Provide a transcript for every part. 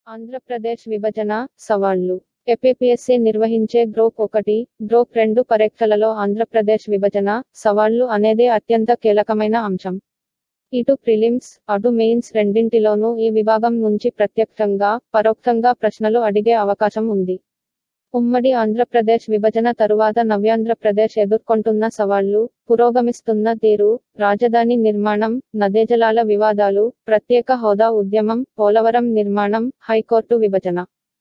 ఆంధ్రప్రదేశ్ విభజన సవాళ్లు ఏపీపీఎస్సీ నిర్వహించే గ్రూప్ ఒకటి గ్రూప్ రెండు పరీక్షలలో ఆంధ్రప్రదేశ్ విభజన సవాళ్లు అనేది అత్యంత కీలకమైన అంశం ఇటు ప్రిలిమ్స్ అటు మెయిన్స్ రెండింటిలోనూ ఈ విభాగం నుంచి ప్రత్యక్షంగా పరోక్షంగా ప్రశ్నలు అడిగే అవకాశం ఉంది ఉమ్మడి ఆంధ్రప్రదేశ్ విభజన తరువాత నవ్యాంధ్రప్రదేశ్ ఎదుర్కొంటున్న సవాళ్లు పురోగమిస్తున్న తీరు రాజధాని నిర్మాణం నదేజలాల వివాదాలు ప్రత్యేక హోదా ఉద్యమం పోలవరం నిర్మాణం హైకోర్టు విభజన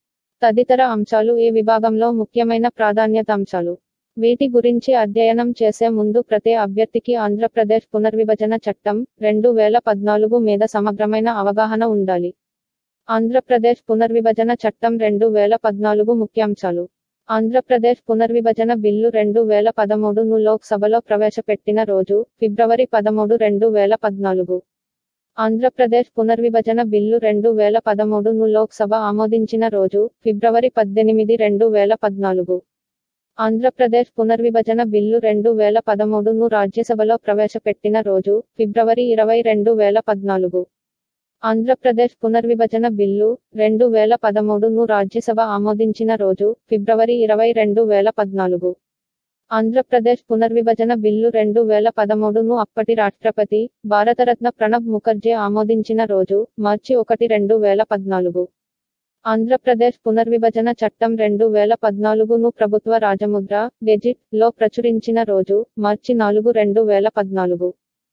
తదితర అంశాలు ఈ విభాగంలో ముఖ్యమైన ప్రాధాన్యత అంశాలు వీటి గురించి అధ్యయనం చేసే ముందు ప్రతి అభ్యర్థికి ఆంధ్రప్రదేశ్ పునర్విభజన చట్టం రెండు వేల పద్నాలుగు మీద సమగ్రమైన అవగాహన ఉండాలి ఆంధ్రప్రదేశ్ పునర్విభజన చట్టం రెండు వేల పద్నాలుగు ముఖ్యాంశాలు ఆంధ్రప్రదేశ్ పునర్విభజన బిల్లు రెండు వేల పదమూడును లోక్సభలో ప్రవేశపెట్టిన రోజు ఫిబ్రవరి పదమూడు రెండు వేల పద్నాలుగు ఆంధ్రప్రదేశ్ పునర్విభజన బిల్లు రెండు వేల పదమూడును లోక్సభ ఆమోదించిన రోజు ఫిబ్రవరి పద్దెనిమిది రెండు వేల పద్నాలుగు ఆంధ్రప్రదేశ్ పునర్విభజన బిల్లు రెండు వేల పదమూడును రాజ్యసభలో ప్రవేశపెట్టిన రోజు ఫిబ్రవరి ఇరవై రెండు వేల పద్నాలుగు ఆంధ్రప్రదేశ్ పునర్విభజన బిల్లు రెండు వేల పదమూడును రాజ్యసభ ఆమోదించిన రోజు ఫిబ్రవరి ఇరవై రెండు వేల పద్నాలుగు ఆంధ్రప్రదేశ్ పునర్విభజన బిల్లు రెండు వేల పదమూడును అప్పటి రాష్ట్రపతి భారతరత్న ప్రణబ్ ముఖర్జీ ఆమోదించిన రోజు మార్చి ఒకటి రెండు వేల పద్నాలుగు ఆంధ్రప్రదేశ్ పునర్విభజన చట్టం రెండు వేల పద్నాలుగును ప్రభుత్వ రాజముద్ర గెజిట్ లో ప్రచురించిన రోజు మార్చి నాలుగు రెండు వేల పద్నాలుగు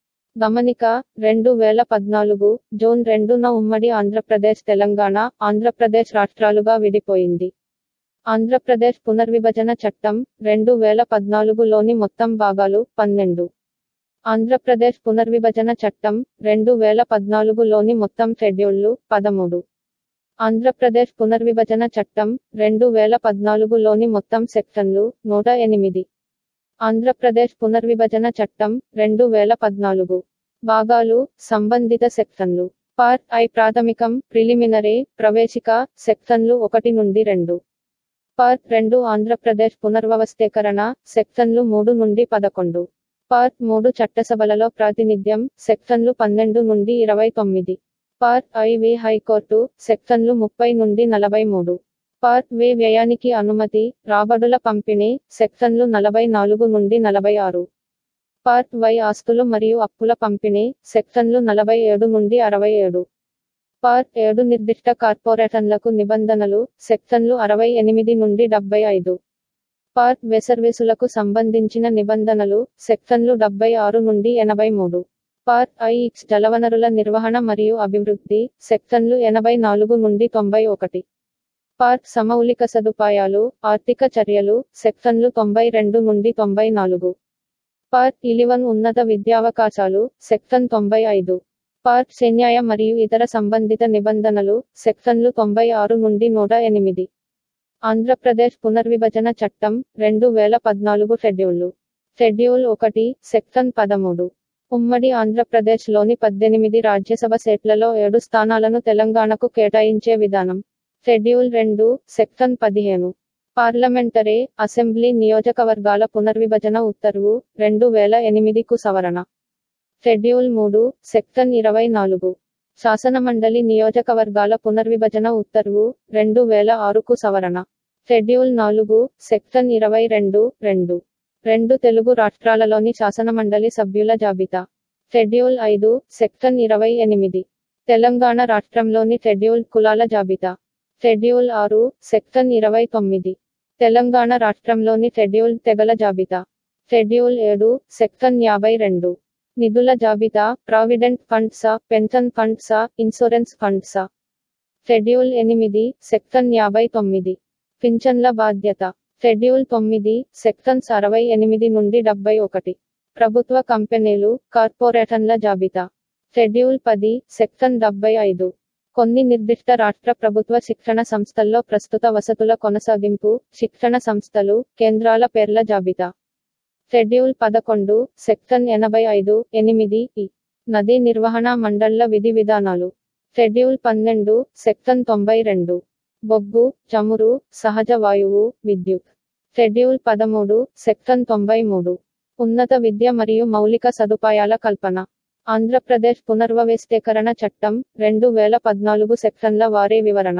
గమనిక రెండు వేల పద్నాలుగు జూన్ రెండున ఉమ్మడి ఆంధ్రప్రదేశ్ తెలంగాణ ఆంధ్రప్రదేశ్ రాష్ట్రాలుగా విడిపోయింది ఆంధ్రప్రదేశ్ పునర్విభజన చట్టం రెండు వేల పద్నాలుగులోని మొత్తం భాగాలు పన్నెండు ఆంధ్రప్రదేశ్ పునర్విభజన చట్టం రెండు వేల పద్నాలుగులోని మొత్తం షెడ్యూళ్లు పదమూడు ఆంధ్రప్రదేశ్ పునర్విభజన చట్టం రెండు వేల పద్నాలుగులోని మొత్తం సెక్షన్లు నూట ఎనిమిది ఆంధ్రప్రదేశ్ పునర్విభజన చట్టం రెండు వేల పద్నాలుగు భాగాలు సంబంధిత సెక్షన్లు పార్ట్ ఐ ప్రాథమికం ప్రిలిమినరీ ప్రవేశిక సెక్షన్లు ఒకటి నుండి రెండు పార్ట్ రెండు ఆంధ్రప్రదేశ్ పునర్వ్యవస్థీకరణ సెక్షన్లు మూడు నుండి పదకొండు పార్ట్ మూడు చట్టసభలలో ప్రాతినిధ్యం సెక్షన్లు పన్నెండు నుండి ఇరవై తొమ్మిది పార్ట్ ఐవి హైకోర్టు సెక్షన్లు ముప్పై నుండి నలభై మూడు పార్ట్ వి వ్యయానికి అనుమతి రాబడుల పంపిణీ సెక్షన్లు నలభై నాలుగు నుండి నలభై ఆరు పార్ట్ వై ఆస్తులు మరియు అప్పుల పంపిణీ సెక్షన్లు నలభై ఏడు నుండి అరవై ఏడు పార్ట్ ఏడు నిర్దిష్ట కార్పొరేషన్లకు నిబంధనలు సెక్షన్లు అరవై ఎనిమిది నుండి డెబ్బై ఐదు పార్ట్ వె సర్వీసులకు సంబంధించిన నిబంధనలు సెక్షన్లు డెబ్బై ఆరు నుండి ఎనభై మూడు పార్ట్ ఐక్స్ జలవనరుల నిర్వహణ మరియు అభివృద్ధి సెక్షన్లు ఎనభై నాలుగు నుండి తొంభై ఒకటి పార్ట్ సమౌలిక సదుపాయాలు ఆర్థిక చర్యలు సెక్షన్లు తొంభై రెండు నుండి తొంభై నాలుగు పార్ట్ ఇలివన్ ఉన్నత విద్యావకాశాలు సెక్షన్ తొంభై ఐదు పార్ట్ సైన్యాయ మరియు ఇతర సంబంధిత నిబంధనలు సెక్షన్లు తొంభై ఆరు నుండి నూట ఎనిమిది ఆంధ్రప్రదేశ్ పునర్విభజన చట్టం రెండు వేల పద్నాలుగు షెడ్యూళ్లు షెడ్యూల్ ఒకటి సెక్షన్ పదమూడు ఉమ్మడి ఆంధ్రప్రదేశ్లోని పద్దెనిమిది రాజ్యసభ సీట్లలో ఏడు స్థానాలను తెలంగాణకు కేటాయించే విధానం షెడ్యూల్ రెండు సెక్షన్ పదిహేను పార్లమెంటరీ అసెంబ్లీ నియోజకవర్గాల పునర్విభజన ఉత్తర్వు రెండు వేల ఎనిమిదికు సవరణ షెడ్యూల్ మూడు సెక్షన్ ఇరవై నాలుగు శాసనమండలి నియోజకవర్గాల పునర్విభజన ఉత్తర్వు రెండు వేల ఆరుకు సవరణ షెడ్యూల్ నాలుగు సెక్షన్ ఇరవై రెండు రెండు రెండు తెలుగు రాష్ట్రాలలోని శాసనమండలి సభ్యుల జాబితా షెడ్యూల్ ఐదు సెక్షన్ ఇరవై ఎనిమిది తెలంగాణ రాష్ట్రంలోని షెడ్యూల్ కులాల జాబితా షెడ్యూల్ ఆరు సెక్షన్ ఇరవై తొమ్మిది తెలంగాణ రాష్ట్రంలోని షెడ్యూల్ తెగల జాబితా షెడ్యూల్ ఏడు సెక్షన్ యాభై రెండు నిధుల జాబితా ప్రావిడెంట్ ఫండ్సా పెన్షన్ ఫండ్సా ఇన్సూరెన్స్ ఫండ్సా షెడ్యూల్ ఎనిమిది సెక్షన్ యాభై తొమ్మిది పింఛన్ల బాధ్యత షెడ్యూల్ తొమ్మిది సెక్షన్స్ అరవై ఎనిమిది నుండి డెబ్బై ఒకటి ప్రభుత్వ కంపెనీలు కార్పొరేషన్ల జాబితా షెడ్యూల్ పది సెక్షన్ డెబ్బై ఐదు కొన్ని నిర్దిష్ట రాష్ట్ర ప్రభుత్వ శిక్షణ సంస్థల్లో ప్రస్తుత వసతుల కొనసాగింపు శిక్షణ సంస్థలు కేంద్రాల పేర్ల జాబితా షెడ్యూల్ పదకొండు సెక్షన్ ఎనభై ఐదు ఎనిమిది ఇ నదీ నిర్వహణ మండళ్ల విధి విధానాలు షెడ్యూల్ పన్నెండు సెక్షన్ తొంభై రెండు బొగ్గు చమురు సహజ వాయువు విద్యుత్ షెడ్యూల్ పదమూడు సెక్షన్ తొంభై మూడు ఉన్నత విద్య మరియు మౌలిక సదుపాయాల కల్పన ఆంధ్రప్రదేశ్ పునర్వ్యవస్థీకరణ చట్టం రెండు వేల పద్నాలుగు సెక్షన్ల వారీ వివరణ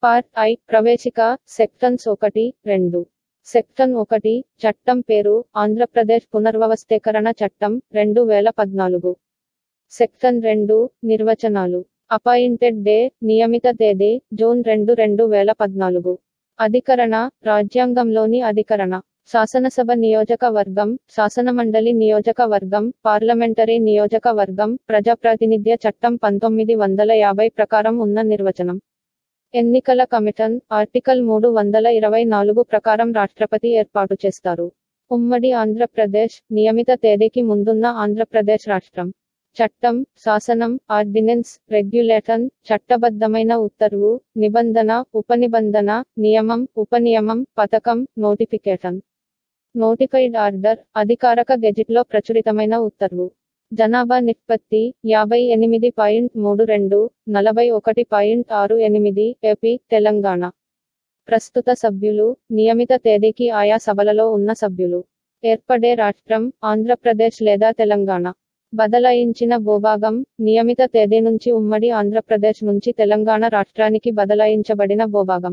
పార్ట్ ఐ ప్రవేశిక సెక్షన్స్ ఒకటి రెండు సెక్షన్ ఒకటి చట్టం పేరు ఆంధ్రప్రదేశ్ పునర్వ్యవస్థీకరణ చట్టం రెండు వేల పద్నాలుగు సెక్షన్ రెండు నిర్వచనాలు అపాయింటెడ్ డే నియమిత తేదీ జూన్ రెండు రెండు వేల పద్నాలుగు అధికరణ రాజ్యాంగంలోని అధికరణ శాసనసభ నియోజకవర్గం శాసనమండలి నియోజకవర్గం పార్లమెంటరీ నియోజకవర్గం ప్రజాప్రాతినిధ్య చట్టం పంతొమ్మిది వందల యాభై ప్రకారం ఉన్న నిర్వచనం ఎన్నికల కమిషన్ ఆర్టికల్ మూడు వందల ఇరవై నాలుగు ప్రకారం రాష్ట్రపతి ఏర్పాటు చేస్తారు ఉమ్మడి ఆంధ్రప్రదేశ్ నియమిత తేదీకి ముందున్న ఆంధ్రప్రదేశ్ రాష్ట్రం చట్టం శాసనం ఆర్డినెన్స్ రెగ్యులేషన్ చట్టబద్ధమైన ఉత్తర్వు నిబంధన ఉపనిబంధన నియమం ఉపనియమం పథకం నోటిఫికేషన్ నోటిఫైడ్ ఆర్డర్ అధికారక గెజిట్లో ప్రచురితమైన ఉత్తర్వు జనాభా నిష్పత్తి యాభై ఎనిమిది పాయింట్ మూడు రెండు నలభై ఒకటి పాయింట్ ఆరు ఎనిమిది ఏపీ తెలంగాణ ప్రస్తుత సభ్యులు నియమిత తేదీకి ఆయా సభలలో ఉన్న సభ్యులు ఏర్పడే రాష్ట్రం ఆంధ్రప్రదేశ్ లేదా తెలంగాణ బదలాయించిన భూభాగం నియమిత తేదీ నుంచి ఉమ్మడి ఆంధ్రప్రదేశ్ నుంచి తెలంగాణ రాష్ట్రానికి బదలాయించబడిన భూభాగం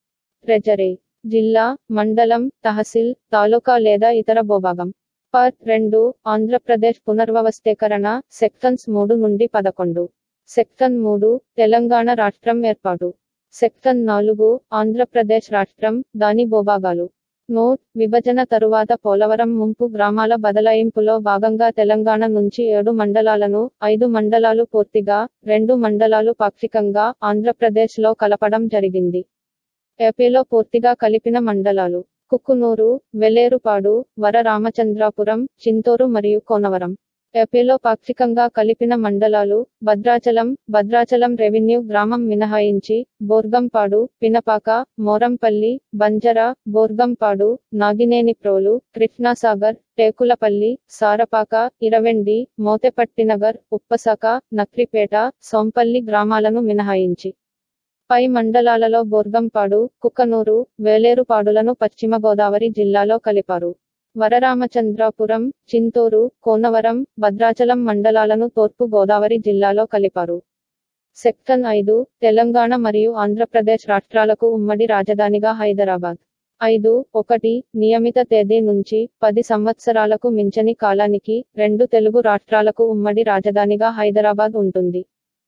ట్రెజరీ జిల్లా మండలం తహసీల్ తాలూకా లేదా ఇతర భూభాగం పార్ట్ రెండు ఆంధ్రప్రదేశ్ పునర్వ్యవస్థీకరణ సెక్షన్స్ మూడు నుండి పదకొండు సెక్షన్ మూడు తెలంగాణ రాష్ట్రం ఏర్పాటు సెక్షన్ నాలుగు ఆంధ్రప్రదేశ్ రాష్ట్రం దాని భూభాగాలు నోట్ విభజన తరువాత పోలవరం ముంపు గ్రామాల బదలాయింపులో భాగంగా తెలంగాణ నుంచి ఏడు మండలాలను ఐదు మండలాలు పూర్తిగా రెండు మండలాలు పాక్షికంగా ఆంధ్రప్రదేశ్లో కలపడం జరిగింది ఏపీలో పూర్తిగా కలిపిన మండలాలు కుక్కునూరు వెలేరుపాడు వరరామచంద్రాపురం చింతూరు మరియు కోనవరం ఏపీలో పాక్షికంగా కలిపిన మండలాలు భద్రాచలం భద్రాచలం రెవెన్యూ గ్రామం మినహాయించి బోర్గంపాడు పినపాక మోరంపల్లి బంజర బోర్గంపాడు నాగినేనిప్రోలు కృష్ణాసాగర్ టేకులపల్లి సారపాక ఇరవెండి మోతెపట్టినగర్ ఉప్పసాక నక్రిపేట సోంపల్లి గ్రామాలను మినహాయించి పై మండలాలలో బోర్గంపాడు కుక్కనూరు వేలేరుపాడులను పశ్చిమ గోదావరి జిల్లాలో కలిపారు వరరామచంద్రాపురం చింతూరు కోనవరం భద్రాచలం మండలాలను తూర్పు గోదావరి జిల్లాలో కలిపారు సెక్షన్ ఐదు తెలంగాణ మరియు ఆంధ్రప్రదేశ్ రాష్ట్రాలకు ఉమ్మడి రాజధానిగా హైదరాబాద్ ఐదు ఒకటి నియమిత తేదీ నుంచి పది సంవత్సరాలకు మించని కాలానికి రెండు తెలుగు రాష్ట్రాలకు ఉమ్మడి రాజధానిగా హైదరాబాద్ ఉంటుంది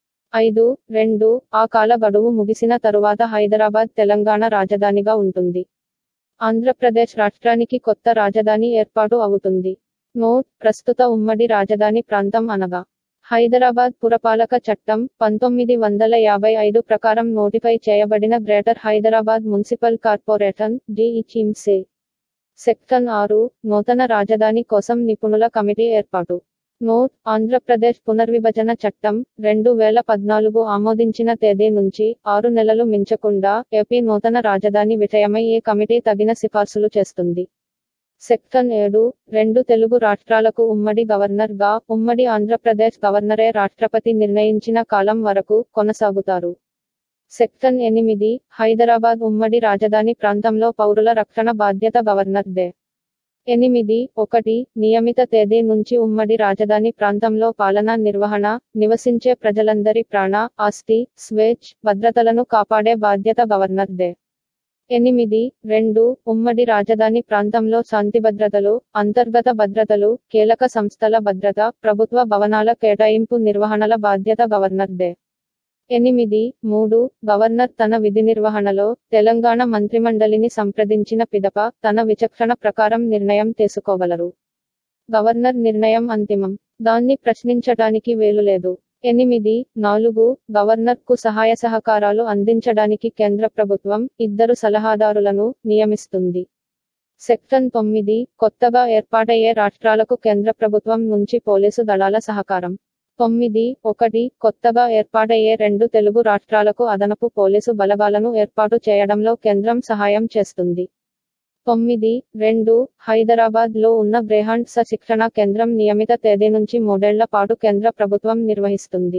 ఐదు రెండు ఆ కాల గడువు ముగిసిన తరువాత హైదరాబాద్ తెలంగాణ రాజధానిగా ఉంటుంది ఆంధ్రప్రదేశ్ రాష్ట్రానికి కొత్త రాజధాని ఏర్పాటు అవుతుంది నోట్ ప్రస్తుత ఉమ్మడి రాజధాని ప్రాంతం అనగా హైదరాబాద్ పురపాలక చట్టం పంతొమ్మిది వందల యాభై ఐదు ప్రకారం నోటిఫై చేయబడిన గ్రేటర్ హైదరాబాద్ మున్సిపల్ కార్పొరేషన్ డిఇచిమ్సే సెక్షన్ ఆరు నూతన రాజధాని కోసం నిపుణుల కమిటీ ఏర్పాటు నోట్ ఆంధ్రప్రదేశ్ పునర్విభజన చట్టం రెండు వేల పద్నాలుగు ఆమోదించిన తేదీ నుంచి ఆరు నెలలు మించకుండా ఏపీ నూతన రాజధాని విషయమై ఏ కమిటీ తగిన సిఫార్సులు చేస్తుంది సెక్షన్ ఏడు రెండు తెలుగు రాష్ట్రాలకు ఉమ్మడి గవర్నర్ గా ఉమ్మడి ఆంధ్రప్రదేశ్ గవర్నరే రాష్ట్రపతి నిర్ణయించిన కాలం వరకు కొనసాగుతారు సెక్షన్ ఎనిమిది హైదరాబాద్ ఉమ్మడి రాజధాని ప్రాంతంలో పౌరుల రక్షణ బాధ్యత గవర్నర్ దే ఎనిమిది ఒకటి నియమిత తేదీ నుంచి ఉమ్మడి రాజధాని ప్రాంతంలో పాలనా నిర్వహణ నివసించే ప్రజలందరి ప్రాణ ఆస్తి స్వేచ్ఛ భద్రతలను కాపాడే బాధ్యత గవర్నర్ దే ఎనిమిది రెండు ఉమ్మడి రాజధాని ప్రాంతంలో శాంతి భద్రతలు అంతర్గత భద్రతలు కీలక సంస్థల భద్రత ప్రభుత్వ భవనాల కేటాయింపు నిర్వహణల బాధ్యత గవర్నర్ దే ఎనిమిది మూడు గవర్నర్ తన విధి నిర్వహణలో తెలంగాణ మంత్రిమండలిని సంప్రదించిన పిదప తన విచక్షణ ప్రకారం నిర్ణయం తీసుకోగలరు గవర్నర్ నిర్ణయం అంతిమం దాన్ని ప్రశ్నించటానికి వేలులేదు ఎనిమిది నాలుగు గవర్నర్ కు సహాయ సహకారాలు అందించడానికి కేంద్ర ప్రభుత్వం ఇద్దరు సలహాదారులను నియమిస్తుంది సెక్షన్ తొమ్మిది కొత్తగా ఏర్పాటయ్యే రాష్ట్రాలకు కేంద్ర ప్రభుత్వం నుంచి పోలీసు దళాల సహకారం తొమ్మిది ఒకటి కొత్తగా ఏర్పాటయ్యే రెండు తెలుగు రాష్ట్రాలకు అదనపు పోలీసు బలగాలను ఏర్పాటు చేయడంలో కేంద్రం సహాయం చేస్తుంది తొమ్మిది రెండు హైదరాబాద్ లో ఉన్న బ్రేహాండ్ శిక్షణ కేంద్రం నియమిత తేదీ నుంచి మూడేళ్ల పాటు కేంద్ర ప్రభుత్వం నిర్వహిస్తుంది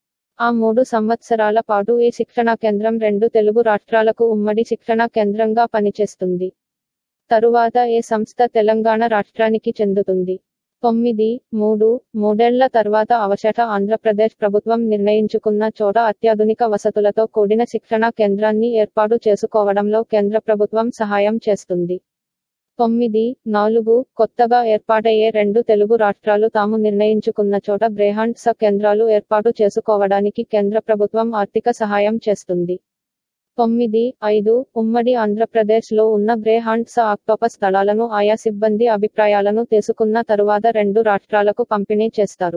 ఆ మూడు సంవత్సరాల పాటు ఈ శిక్షణా కేంద్రం రెండు తెలుగు రాష్ట్రాలకు ఉమ్మడి శిక్షణా కేంద్రంగా పనిచేస్తుంది తరువాత ఏ సంస్థ తెలంగాణ రాష్ట్రానికి చెందుతుంది తొమ్మిది మూడు మూడేళ్ల తర్వాత అవశట ఆంధ్రప్రదేశ్ ప్రభుత్వం నిర్ణయించుకున్న చోట అత్యాధునిక వసతులతో కూడిన శిక్షణా కేంద్రాన్ని ఏర్పాటు చేసుకోవడంలో కేంద్ర ప్రభుత్వం సహాయం చేస్తుంది తొమ్మిది నాలుగు కొత్తగా ఏర్పాటయ్యే రెండు తెలుగు రాష్ట్రాలు తాము నిర్ణయించుకున్న చోట బ్రేహాండ్ స కేంద్రాలు ఏర్పాటు చేసుకోవడానికి కేంద్ర ప్రభుత్వం ఆర్థిక సహాయం చేస్తుంది తొమ్మిది ఐదు ఉమ్మడి ఆంధ్రప్రదేశ్ లో ఉన్న బ్రేహాండ్ స ఆక్టోపస్ దళాలను ఆయా సిబ్బంది అభిప్రాయాలను తీసుకున్న తరువాత రెండు రాష్ట్రాలకు పంపిణీ చేస్తారు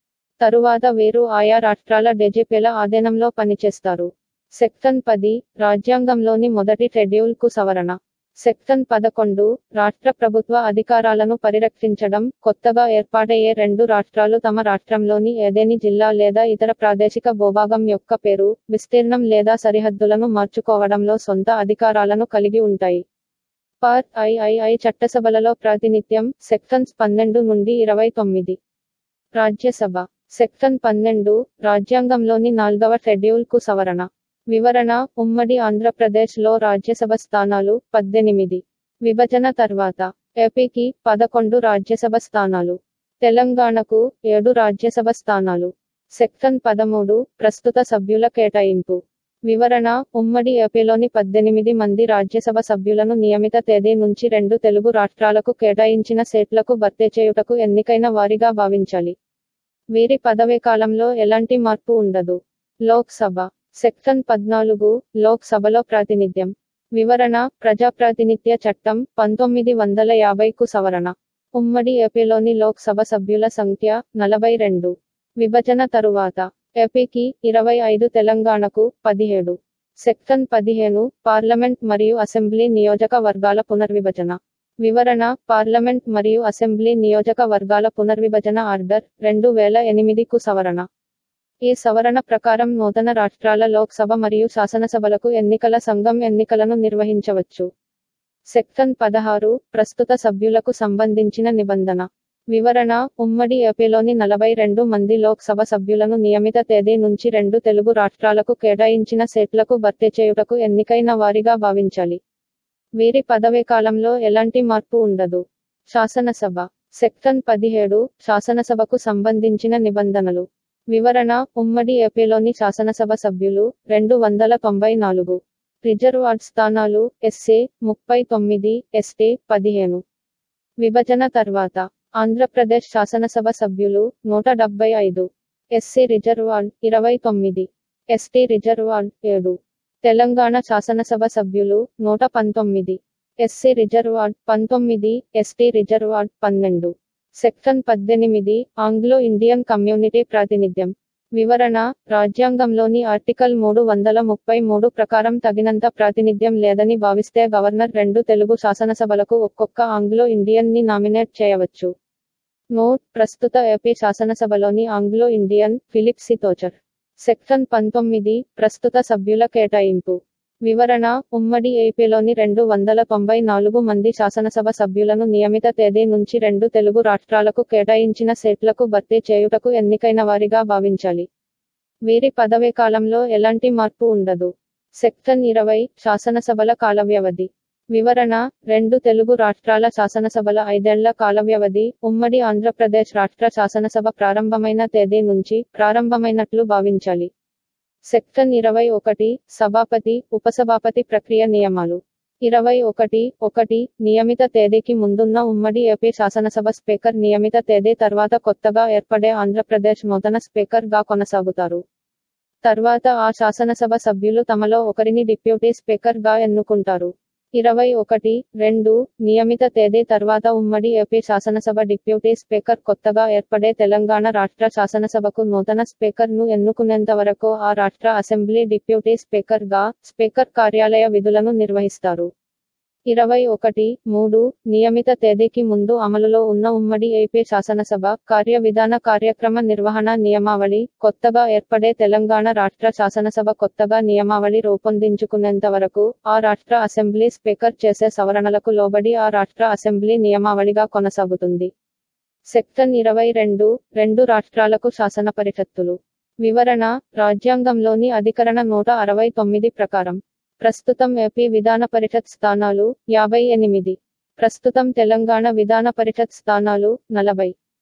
తరువాత వీరు ఆయా రాష్ట్రాల డెజిపీల ఆధీనంలో పనిచేస్తారు సెక్షన్ పది రాజ్యాంగంలోని మొదటి షెడ్యూల్ కు సవరణ సెక్షన్ పదకొండు రాష్ట్ర ప్రభుత్వ అధికారాలను పరిరక్షించడం కొత్తగా ఏర్పాటయ్యే రెండు రాష్ట్రాలు తమ రాష్ట్రంలోని ఏదేని జిల్లా లేదా ఇతర ప్రాదేశిక భూభాగం యొక్క పేరు విస్తీర్ణం లేదా సరిహద్దులను మార్చుకోవడంలో సొంత అధికారాలను కలిగి ఉంటాయి పార్ ఐఐఐ చట్టసభలలో ప్రాతినిధ్యం సెక్షన్స్ పన్నెండు నుండి ఇరవై తొమ్మిది రాజ్యసభ సెక్షన్ పన్నెండు రాజ్యాంగంలోని నాల్గవ షెడ్యూల్ కు సవరణ వివరణ ఉమ్మడి ఆంధ్రప్రదేశ్ లో రాజ్యసభ స్థానాలు పద్దెనిమిది విభజన తర్వాత ఏపీకి పదకొండు రాజ్యసభ స్థానాలు తెలంగాణకు ఏడు రాజ్యసభ స్థానాలు సెక్షన్ పదమూడు ప్రస్తుత సభ్యుల కేటాయింపు వివరణ ఉమ్మడి ఏపీలోని పద్దెనిమిది మంది రాజ్యసభ సభ్యులను నియమిత తేదీ నుంచి రెండు తెలుగు రాష్ట్రాలకు కేటాయించిన సీట్లకు భర్తీ చేయుటకు ఎన్నికైన వారిగా భావించాలి వీరి పదవీకాలంలో ఎలాంటి మార్పు ఉండదు లోక్సభ సెక్షన్ పద్నాలుగు లోక్ సభలో ప్రాతినిధ్యం వివరణ ప్రజాప్రాతినిధ్య చట్టం పంతొమ్మిది వందల యాభైకు సవరణ ఉమ్మడి ఏపీలోని లోక్ సభ సభ్యుల సంఖ్య నలభై రెండు విభజన తరువాత ఏపీకి ఇరవై ఐదు తెలంగాణకు పదిహేడు సెక్షన్ పదిహేను పార్లమెంట్ మరియు అసెంబ్లీ నియోజక వర్గాల పునర్విభజన వివరణ పార్లమెంట్ మరియు అసెంబ్లీ నియోజక వర్గాల పునర్విభజన ఆర్డర్ రెండు వేల ఎనిమిదికు సవరణ ఈ సవరణ ప్రకారం నూతన రాష్ట్రాల లోక్సభ మరియు శాసనసభలకు ఎన్నికల సంఘం ఎన్నికలను నిర్వహించవచ్చు సెక్షన్ పదహారు ప్రస్తుత సభ్యులకు సంబంధించిన నిబంధన వివరణ ఉమ్మడి ఏపీలోని నలభై రెండు మంది లోక్సభ సభ్యులను నియమిత తేదీ నుంచి రెండు తెలుగు రాష్ట్రాలకు కేటాయించిన సీట్లకు భర్తీ చేయుటకు ఎన్నికైన వారిగా భావించాలి వీరి పదవీకాలంలో ఎలాంటి మార్పు ఉండదు శాసనసభ సెక్షన్ పదిహేడు శాసనసభకు సంబంధించిన నిబంధనలు వివరణ ఉమ్మడి ఏపీలోని శాసనసభ సభ్యులు రెండు వందల తొంభై నాలుగు రిజర్వార్డ్ స్థానాలు ఎస్సీ ముప్పై తొమ్మిది ఎస్టీ పదిహేను విభజన తర్వాత ఆంధ్రప్రదేశ్ శాసనసభ సభ్యులు నూట డెబ్బై ఐదు ఎస్సీ రిజర్వార్డ్ ఇరవై తొమ్మిది ఎస్టీ రిజర్వార్డ్ ఏడు తెలంగాణ శాసనసభ సభ్యులు నూట పంతొమ్మిది ఎస్సీ రిజర్వార్డ్ పంతొమ్మిది ఎస్టీ రిజర్వార్డ్ పన్నెండు సెక్షన్ పద్దెనిమిది ఆంగ్లో ఇండియన్ కమ్యూనిటీ ప్రాతినిధ్యం వివరణ రాజ్యాంగంలోని ఆర్టికల్ మూడు వందల ముప్పై మూడు ప్రకారం తగినంత ప్రాతినిధ్యం లేదని భావిస్తే గవర్నర్ రెండు తెలుగు శాసనసభలకు ఒక్కొక్క ఆంగ్లో ఇండియన్ ని నామినేట్ చేయవచ్చు నోట్ ప్రస్తుత ఏపీ శాసనసభలోని ఆంగ్లో ఇండియన్ ఫిలిప్ సితోచర్ సెక్షన్ పంతొమ్మిది ప్రస్తుత సభ్యుల కేటాయింపు వివరణ ఉమ్మడి ఏపీలోని రెండు వందల తొంభై నాలుగు మంది శాసనసభ సభ్యులను నియమిత తేదీ నుంచి రెండు తెలుగు రాష్ట్రాలకు కేటాయించిన సీట్లకు భర్తీ చేయుటకు ఎన్నికైన వారిగా భావించాలి వీరి పదవీకాలంలో ఎలాంటి మార్పు ఉండదు సెక్షన్ ఇరవై శాసనసభల కాలవ్యవధి వివరణ రెండు తెలుగు రాష్ట్రాల శాసనసభల ఐదేళ్ల కాలవ్యవధి ఉమ్మడి ఆంధ్రప్రదేశ్ రాష్ట్ర శాసనసభ ప్రారంభమైన తేదీ నుంచి ప్రారంభమైనట్లు భావించాలి సెక్షన్ ఇరవై ఒకటి సభాపతి ఉపసభాపతి ప్రక్రియ నియమాలు ఇరవై ఒకటి ఒకటి నియమిత తేదీకి ముందున్న ఉమ్మడి ఏపీ శాసనసభ స్పీకర్ నియమిత తేదీ తర్వాత కొత్తగా ఏర్పడే ఆంధ్రప్రదేశ్ నూతన స్పీకర్ గా కొనసాగుతారు తర్వాత ఆ శాసనసభ సభ్యులు తమలో ఒకరిని డిప్యూటీ స్పీకర్ గా ఎన్నుకుంటారు ఇరవై ఒకటి రెండు నియమిత తేదీ తర్వాత ఉమ్మడి ఏపీ శాసనసభ డిప్యూటీ స్పీకర్ కొత్తగా ఏర్పడే తెలంగాణ రాష్ట్ర శాసనసభకు నూతన స్పీకర్ ను ఎన్నుకునేంత వరకు ఆ రాష్ట్ర అసెంబ్లీ డిప్యూటీ స్పీకర్ గా స్పీకర్ కార్యాలయ విధులను నిర్వహిస్తారు ఇరవై ఒకటి మూడు నియమిత తేదీకి ముందు అమలులో ఉన్న ఉమ్మడి ఏపీ శాసనసభ కార్య విధాన కార్యక్రమ నిర్వహణ నియమావళి కొత్తగా ఏర్పడే తెలంగాణ రాష్ట్ర శాసనసభ కొత్తగా నియమావళి రూపొందించుకునేంత వరకు ఆ రాష్ట్ర అసెంబ్లీ స్పీకర్ చేసే సవరణలకు లోబడి ఆ రాష్ట్ర అసెంబ్లీ నియమావళిగా కొనసాగుతుంది సెక్షన్ ఇరవై రెండు రెండు రాష్ట్రాలకు శాసన పరిషత్తులు వివరణ రాజ్యాంగంలోని అధికరణ నూట అరవై తొమ్మిది ప్రకారం ప్రస్తుతం ఏపీ విధాన పరిషత్ స్థానాలు యాభై ఎనిమిది ప్రస్తుతం తెలంగాణ విధాన పరిషత్ స్థానాలు నలభై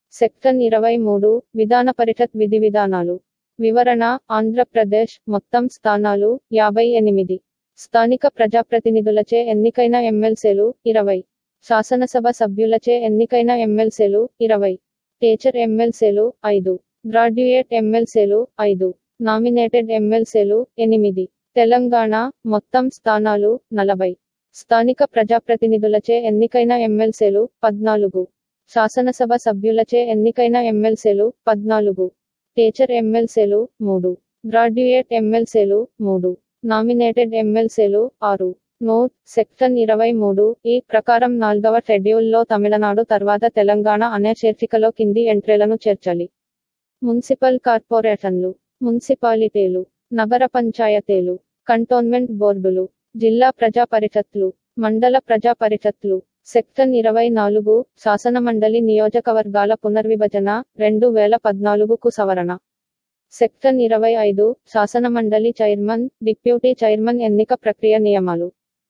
సెక్షన్ ఇరవై మూడు విధాన పరిషత్ విధి విధానాలు వివరణ ఆంధ్రప్రదేశ్ మొత్తం స్థానాలు యాభై ఎనిమిది స్థానిక ప్రజాప్రతినిధులచే ఎన్నికైన ఎమ్మెల్సీలు ఇరవై శాసనసభ సభ్యులచే ఎన్నికైన ఎమ్మెల్సీలు ఇరవై టీచర్ ఎమ్మెల్సీలు ఐదు గ్రాడ్యుయేట్ ఎమ్మెల్సీలు ఐదు నామినేటెడ్ ఎమ్మెల్సీలు ఎనిమిది తెలంగాణ మొత్తం స్థానాలు నలభై స్థానిక ప్రజాప్రతినిధులచే ఎన్నికైన ఎమ్మెల్సీలు పద్నాలుగు శాసనసభ సభ్యులచే ఎన్నికైన ఎమ్మెల్సీలు పద్నాలుగు టీచర్ ఎమ్మెల్సీలు మూడు గ్రాడ్యుయేట్ ఎమ్మెల్సీలు మూడు నామినేటెడ్ ఎమ్మెల్సీలు ఆరు నోట్ సెక్షన్ ఇరవై మూడు ఈ ప్రకారం నాల్గవ షెడ్యూల్లో తమిళనాడు తర్వాత తెలంగాణ అనే శీర్షికలో కింది ఎంట్రీలను చేర్చాలి మున్సిపల్ కార్పొరేషన్లు మున్సిపాలిటీలు నగర పంచాయతీలు కంటోన్మెంట్ బోర్డులు జిల్లా ప్రజా పరిషత్లు మండల ప్రజా పరిషత్లు సెక్షన్ ఇరవై నాలుగు శాసనమండలి నియోజకవర్గాల పునర్విభజన రెండు వేల పద్నాలుగుకు సవరణ సెక్షన్ ఇరవై ఐదు శాసనమండలి చైర్మన్ డిప్యూటీ చైర్మన్ ఎన్నిక ప్రక్రియ నియమాలు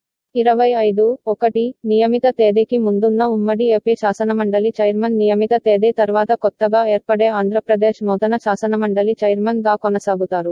ఇరవై ఐదు ఒకటి నియమిత తేదీకి ముందున్న ఉమ్మడి ఏపీ శాసనమండలి చైర్మన్ నియమిత తేదీ తర్వాత కొత్తగా ఏర్పడే ఆంధ్రప్రదేశ్ నూతన శాసనమండలి చైర్మన్ గా కొనసాగుతారు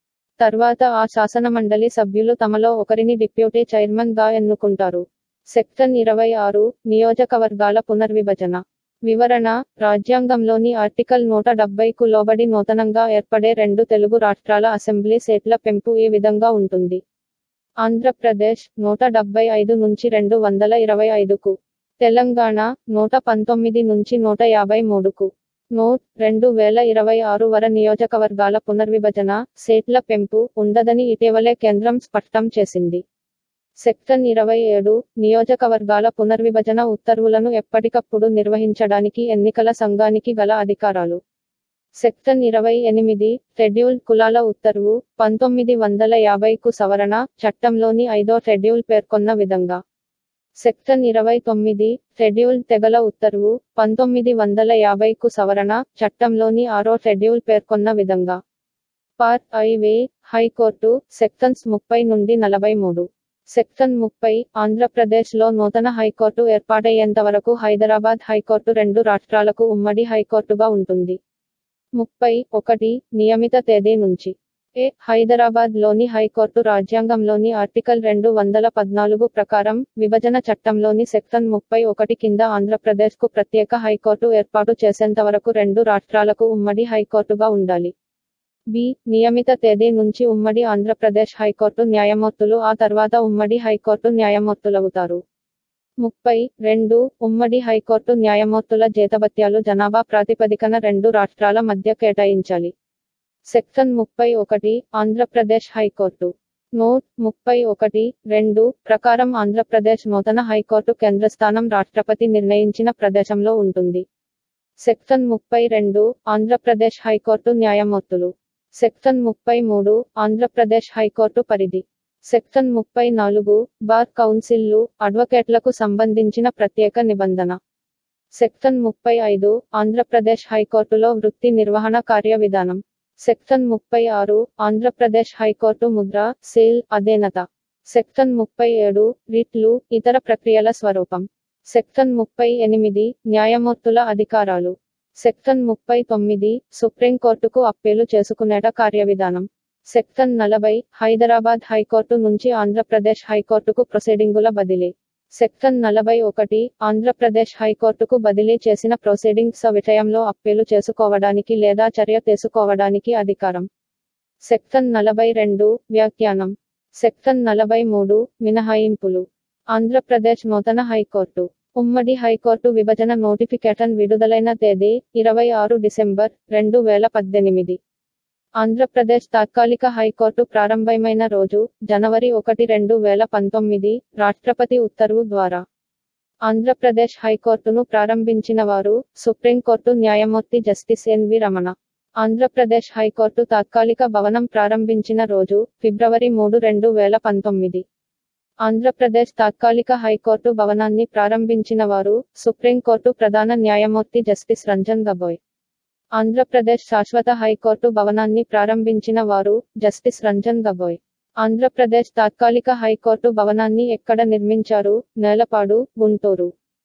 తర్వాత ఆ శాసనమండలి సభ్యులు తమలో ఒకరిని డిప్యూటీ చైర్మన్ గా ఎన్నుకుంటారు సెక్షన్ ఇరవై ఆరు నియోజకవర్గాల పునర్విభజన వివరణ రాజ్యాంగంలోని ఆర్టికల్ నూట డెబ్బైకు లోబడి నూతనంగా ఏర్పడే రెండు తెలుగు రాష్ట్రాల అసెంబ్లీ సీట్ల పెంపు ఈ విధంగా ఉంటుంది ఆంధ్రప్రదేశ్ నూట డెబ్బై ఐదు నుంచి రెండు వందల ఇరవై ఐదుకు తెలంగాణ నూట పంతొమ్మిది నుంచి నూట యాభై మూడుకు నోట్ రెండు వేల ఇరవై ఆరు వర నియోజకవర్గాల పునర్విభజన సీట్ల పెంపు ఉండదని ఇటీవలే కేంద్రం స్పష్టం చేసింది సెక్షన్ ఇరవై ఏడు నియోజకవర్గాల పునర్విభజన ఉత్తర్వులను ఎప్పటికప్పుడు నిర్వహించడానికి ఎన్నికల సంఘానికి గల అధికారాలు సెక్షన్ ఇరవై ఎనిమిది షెడ్యూల్డ్ కులాల ఉత్తర్వు పంతొమ్మిది వందల యాభైకు సవరణ చట్టంలోని ఐదో షెడ్యూల్ పేర్కొన్న విధంగా సెక్షన్ ఇరవై తొమ్మిది షెడ్యూల్డ్ తెగల ఉత్తర్వు పంతొమ్మిది వందల యాభైకు సవరణ చట్టంలోని ఆరో షెడ్యూల్ పేర్కొన్న విధంగా పార్ట్ ఐవే హైకోర్టు సెక్షన్స్ ముప్పై నుండి నలభై మూడు సెక్షన్ ముప్పై ఆంధ్రప్రదేశ్లో నూతన హైకోర్టు ఏర్పాటయ్యేంత వరకు హైదరాబాద్ హైకోర్టు రెండు రాష్ట్రాలకు ఉమ్మడి హైకోర్టుగా ఉంటుంది ముప్పై ఒకటి నియమిత తేదీ నుంచి ఏ హైదరాబాద్ లోని హైకోర్టు రాజ్యాంగంలోని ఆర్టికల్ రెండు వందల పద్నాలుగు ప్రకారం విభజన చట్టంలోని సెక్షన్ ముప్పై ఒకటి కింద ఆంధ్రప్రదేశ్కు ప్రత్యేక హైకోర్టు ఏర్పాటు చేసేంత వరకు రెండు రాష్ట్రాలకు ఉమ్మడి హైకోర్టుగా ఉండాలి బి నియమిత తేదీ నుంచి ఉమ్మడి ఆంధ్రప్రదేశ్ హైకోర్టు న్యాయమూర్తులు ఆ తర్వాత ఉమ్మడి హైకోర్టు న్యాయమూర్తులవుతారు ముప్పై రెండు ఉమ్మడి హైకోర్టు న్యాయమూర్తుల జీతభత్యాలు జనాభా ప్రాతిపదికన రెండు రాష్ట్రాల మధ్య కేటాయించాలి సెక్షన్ ముప్పై ఒకటి ఆంధ్రప్రదేశ్ హైకోర్టు నోట్ ముప్పై ఒకటి రెండు ప్రకారం ఆంధ్రప్రదేశ్ నూతన హైకోర్టు కేంద్రస్థానం రాష్ట్రపతి నిర్ణయించిన ప్రదేశంలో ఉంటుంది సెక్షన్ ముప్పై రెండు ఆంధ్రప్రదేశ్ హైకోర్టు న్యాయమూర్తులు సెక్షన్ ముప్పై మూడు ఆంధ్రప్రదేశ్ హైకోర్టు పరిధి సెక్షన్ ముప్పై నాలుగు బార్ కౌన్సిల్లు అడ్వకేట్లకు సంబంధించిన ప్రత్యేక నిబంధన సెక్షన్ ముప్పై ఐదు ఆంధ్రప్రదేశ్ హైకోర్టులో వృత్తి నిర్వహణ కార్య విధానం సెక్షన్ ముప్పై ఆరు ఆంధ్రప్రదేశ్ హైకోర్టు ముద్ర సేల్ అధీనత సెక్షన్ ముప్పై ఏడు రిట్లు ఇతర ప్రక్రియల స్వరూపం సెక్షన్ ముప్పై ఎనిమిది న్యాయమూర్తుల అధికారాలు సెక్షన్ ముప్పై తొమ్మిది సుప్రీంకోర్టుకు అప్పీలు చేసుకునేట కార్యవిధానం సెక్షన్ నలభై హైదరాబాద్ హైకోర్టు నుంచి ఆంధ్రప్రదేశ్ హైకోర్టుకు ప్రొసీడింగుల బదిలీ సెక్షన్ నలభై ఒకటి ఆంధ్రప్రదేశ్ హైకోర్టుకు బదిలీ చేసిన ప్రొసీడింగ్స్ విషయంలో అప్పీలు చేసుకోవడానికి లేదా చర్య తీసుకోవడానికి అధికారం సెక్షన్ నలభై రెండు వ్యాఖ్యానం సెక్షన్ నలభై మూడు మినహాయింపులు ఆంధ్రప్రదేశ్ నూతన హైకోర్టు ఉమ్మడి హైకోర్టు విభజన నోటిఫికేషన్ విడుదలైన తేదీ ఇరవై ఆరు డిసెంబర్ రెండు వేల పద్దెనిమిది ఆంధ్రప్రదేశ్ తాత్కాలిక హైకోర్టు ప్రారంభమైన రోజు జనవరి ఒకటి రెండు వేల పంతొమ్మిది రాష్ట్రపతి ఉత్తర్వు ద్వారా ఆంధ్రప్రదేశ్ హైకోర్టును ప్రారంభించిన వారు సుప్రీంకోర్టు న్యాయమూర్తి justice N V Ramana Andhra Pradesh high court తాత్కాలిక భవనం ప్రారంభించిన రోజు ఫిబ్రవరి మూడు రెండు వేల పంతొమ్మిది ఆంధ్రప్రదేశ్ తాత్కాలిక హైకోర్టు భవనాన్ని ప్రారంభించిన వారు సుప్రీంకోర్టు ప్రధాన న్యాయమూర్తి జస్టిస్ రంజన్ గబోయ్ ఆంధ్రప్రదేశ్ శాశ్వత హైకోర్టు భవనాన్ని ప్రారంభించిన వారు జస్టిస్ రంజన్ గబోయ్ ఆంధ్రప్రదేశ్ తాత్కాలిక హైకోర్టు భవనాన్ని ఎక్కడ నిర్మించారు నేలపాడు గుంటూరు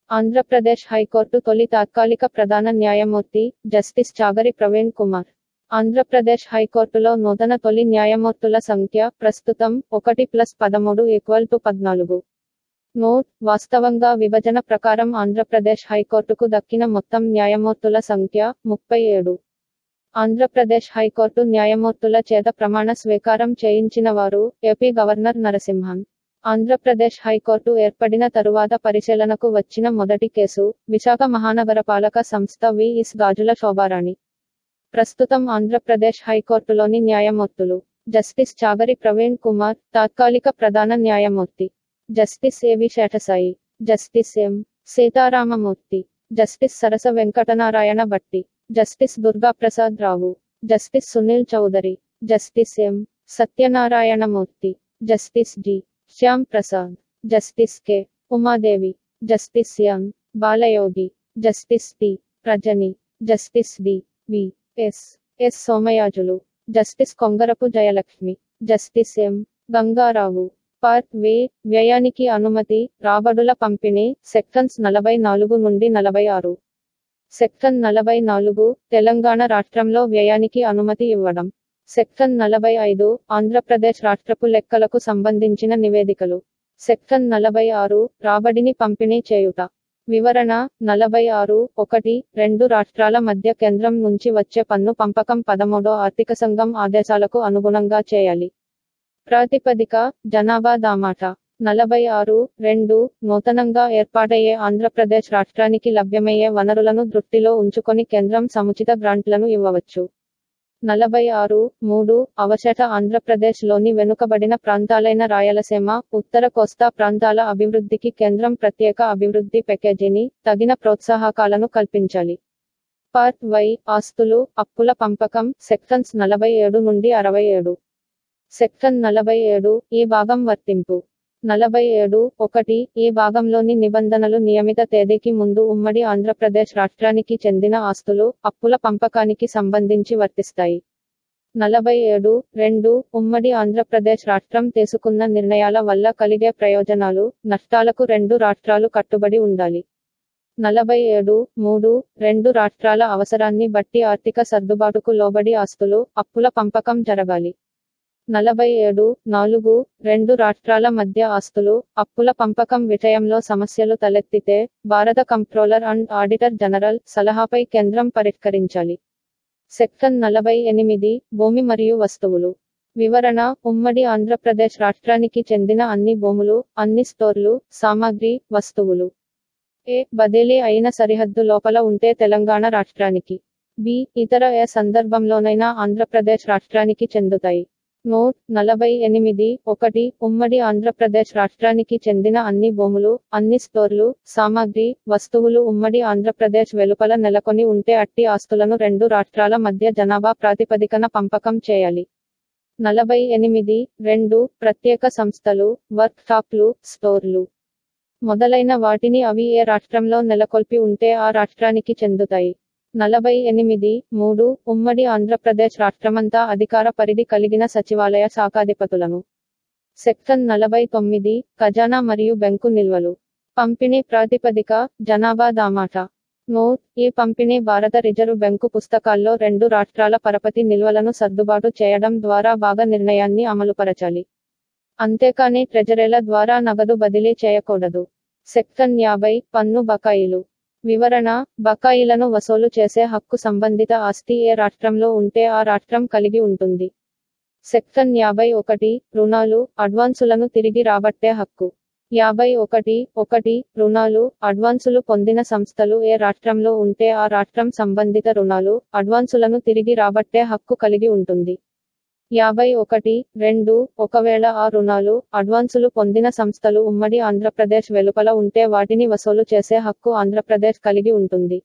ఆంధ్రప్రదేశ్ హైకోర్టు తొలి తాత్కాలిక ప్రధాన న్యాయమూర్తి జస్టిస్ చాగరి ప్రవీణ్ కుమార్ ఆంధ్రప్రదేశ్ హైకోర్టులో నూతన తొలి న్యాయమూర్తుల సంఖ్య ప్రస్తుతం ఒకటి ప్లస్ పదమూడు ఈక్వల్ టు పద్నాలుగు నోట్ వాస్తవంగా విభజన ప్రకారం ఆంధ్రప్రదేశ్ హైకోర్టుకు దక్కిన మొత్తం న్యాయమూర్తుల సంఖ్య ముప్పై ఏడు ఆంధ్రప్రదేశ్ హైకోర్టు న్యాయమూర్తుల చేత ప్రమాణ స్వీకారం చేయించిన వారు AP governor Narasimhan Andhra Pradesh high court ఏర్పడిన తరువాత పరిశీలనకు వచ్చిన మొదటి కేసు విశాఖ మహానగరపాలక సంస్థ విఇస్ గాజుల శోభారాణి ప్రస్తుతం ఆంధ్రప్రదేశ్ హైకోర్టులోని న్యాయమూర్తులు జస్టిస్ చాగరి ప్రవీణ్ కుమార్ తాత్కాలిక ప్రధాన న్యాయమూర్తి justice A V Seshasai justice M Seetharamamurthy justice Sarasa Venkatanarayana Bhatti justice Durga Prasad Rao justice Sunil Chowdary justice M Satyanarayanamurthy justice D Shyam Prasad justice K Umadevi justice M Balayogi justice T Rajani justice D V S S Somayajulu justice Kongarapu Jayalakshmi justice M Gangarao part V వ్యయానికి అనుమతి రాబడుల పంపిణీ సెక్షన్స్ నలభై నాలుగు నుండి నలభై ఆరు సెక్షన్ నలభై నాలుగు తెలంగాణ రాష్ట్రంలో వ్యయానికి అనుమతి ఇవ్వడం సెక్షన్ నలభై ఐదు ఆంధ్రప్రదేశ్ రాష్ట్రపు లెక్కలకు సంబంధించిన నివేదికలు సెక్షన్ నలభై ఆరు రాబడిని పంపిణీ చేయుట వివరణ నలభై ఆరు ఒకటి రెండు రాష్ట్రాల మధ్య కేంద్రం నుంచి వచ్చే పన్ను పంపకం పదమూడో ఆర్థిక సంఘం ఆదేశాలకు అనుగుణంగా చేయాలి ప్రాతిపదిక జనాభా దామాట నలభై ఆరు రెండు నూతనంగా ఏర్పాటయ్యే ఆంధ్రప్రదేశ్ రాష్ట్రానికి లభ్యమయ్యే వనరులను దృష్టిలో ఉంచుకొని కేంద్రం సముచిత గ్రాంట్లను ఇవ్వవచ్చు నలభై ఆరు మూడు అవశట ఆంధ్రప్రదేశ్ లోని వెనుకబడిన ప్రాంతాలైన రాయలసీమ ఉత్తర కోస్తా ప్రాంతాల అభివృద్ధికి కేంద్రం ప్రత్యేక అభివృద్ధి ప్యాకేజీని తగిన ప్రోత్సాహకాలను కల్పించాలి పార్ట్ వై ఆస్తులు అప్పుల పంపకం సెక్షన్స్ నలభై ఏడు నుండి అరవై ఏడు సెక్షన్ నలభై ఏడు ఈ భాగం వర్తింపు నలభై ఏడు ఒకటి ఈ భాగంలోని నిబంధనలు నియమిత తేదీకి ముందు ఉమ్మడి ఆంధ్రప్రదేశ్ రాష్ట్రానికి చెందిన ఆస్తులు అప్పుల పంపకానికి సంబంధించి వర్తిస్తాయి నలభై ఏడు రెండు ఉమ్మడి ఆంధ్రప్రదేశ్ రాష్ట్రం తీసుకున్న నిర్ణయాల వల్ల కలిగే ప్రయోజనాలు నష్టాలకు రెండు రాష్ట్రాలు కట్టుబడి ఉండాలి నలభై ఏడు మూడు రెండు రాష్ట్రాల అవసరాన్ని బట్టి ఆర్థిక సర్దుబాటుకు లోబడి ఆస్తులు అప్పుల పంపకం జరగాలి నలభై ఏడు నాలుగు రెండు రాష్ట్రాల మధ్య ఆస్తులు అప్పుల పంపకం విషయంలో సమస్యలు తలెత్తితే భారత కంప్ట్రోలర్ అండ్ ఆడిటర్ జనరల్ సలహాపై కేంద్రం పరిష్కరించాలి సెక్షన్ నలభై ఎనిమిది భూమి మరియు వస్తువులు వివరణ ఉమ్మడి ఆంధ్రప్రదేశ్ రాష్ట్రానికి చెందిన అన్ని భూములు అన్ని స్టోర్లు సామాగ్రి వస్తువులు ఏ బదిలీ అయిన సరిహద్దు లోపల ఉంటే తెలంగాణ రాష్ట్రానికి బి ఇతర ఏ సందర్భంలోనైనా ఆంధ్రప్రదేశ్ రాష్ట్రానికి చెందుతాయి నోట్ నలభై ఎనిమిది ఒకటి ఉమ్మడి ఆంధ్రప్రదేశ్ రాష్ట్రానికి చెందిన అన్ని భూములు అన్ని స్టోర్లు సామాగ్రి వస్తువులు ఉమ్మడి ఆంధ్రప్రదేశ్ వెలుపల నెలకొని ఉంటే అట్టి ఆస్తులను రెండు రాష్ట్రాల మధ్య జనాభా ప్రాతిపదికన పంపకం చేయాలి నలభై ఎనిమిది రెండు ప్రత్యేక సంస్థలు వర్క్ షాప్లు స్టోర్లు మొదలైన వాటిని అవి ఏ రాష్ట్రంలో నెలకొల్పి ఉంటే ఆ రాష్ట్రానికి చెందుతాయి నలభై ఎనిమిది మూడు ఉమ్మడి ఆంధ్రప్రదేశ్ రాష్ట్రమంతా అధికార పరిధి కలిగిన సచివాలయ శాఖాధిపతులను సెక్షన్ నలభై తొమ్మిది ఖజానా మరియు బెంకు నిల్వలు పంపిణీ ప్రాతిపదిక జనాభా దామాట నోట్ ఈ పంపిణీ భారత రిజర్వ్ బ్యాంకు పుస్తకాల్లో రెండు రాష్ట్రాల పరపతి నిల్వలను సర్దుబాటు చేయడం ద్వారా బాగా నిర్ణయాన్ని అమలుపరచాలి అంతేకాని ట్రెజరీల ద్వారా నగదు బదిలీ చేయకూడదు సెక్షన్ యాభై పన్ను బకాయిలు వివరణ బకాయిలను వసూలు చేసే హక్కు సంబంధిత ఆస్తి ఏ రాష్ట్రంలో ఉంటే ఆ రాష్ట్రం కలిగి ఉంటుంది సెక్షన్ యాభై ఒకటి రుణాలు అడ్వాన్సులను తిరిగి రాబట్టే హక్కు యాభై ఒకటి ఒకటి రుణాలు అడ్వాన్సులు పొందిన సంస్థలు ఏ రాష్ట్రంలో ఉంటే ఆ రాష్ట్రం సంబంధిత రుణాలు అడ్వాన్సులను తిరిగి రాబట్టే హక్కు కలిగి ఉంటుంది యాభై ఒకటి రెండు ఒకవేళ ఆ రుణాలు అడ్వాన్సులు పొందిన సంస్థలు ఉమ్మడి ఆంధ్రప్రదేశ్ వెలుపల ఉంటే వాటిని వసూలు చేసే హక్కు ఆంధ్రప్రదేశ్ కలిగి ఉంటుంది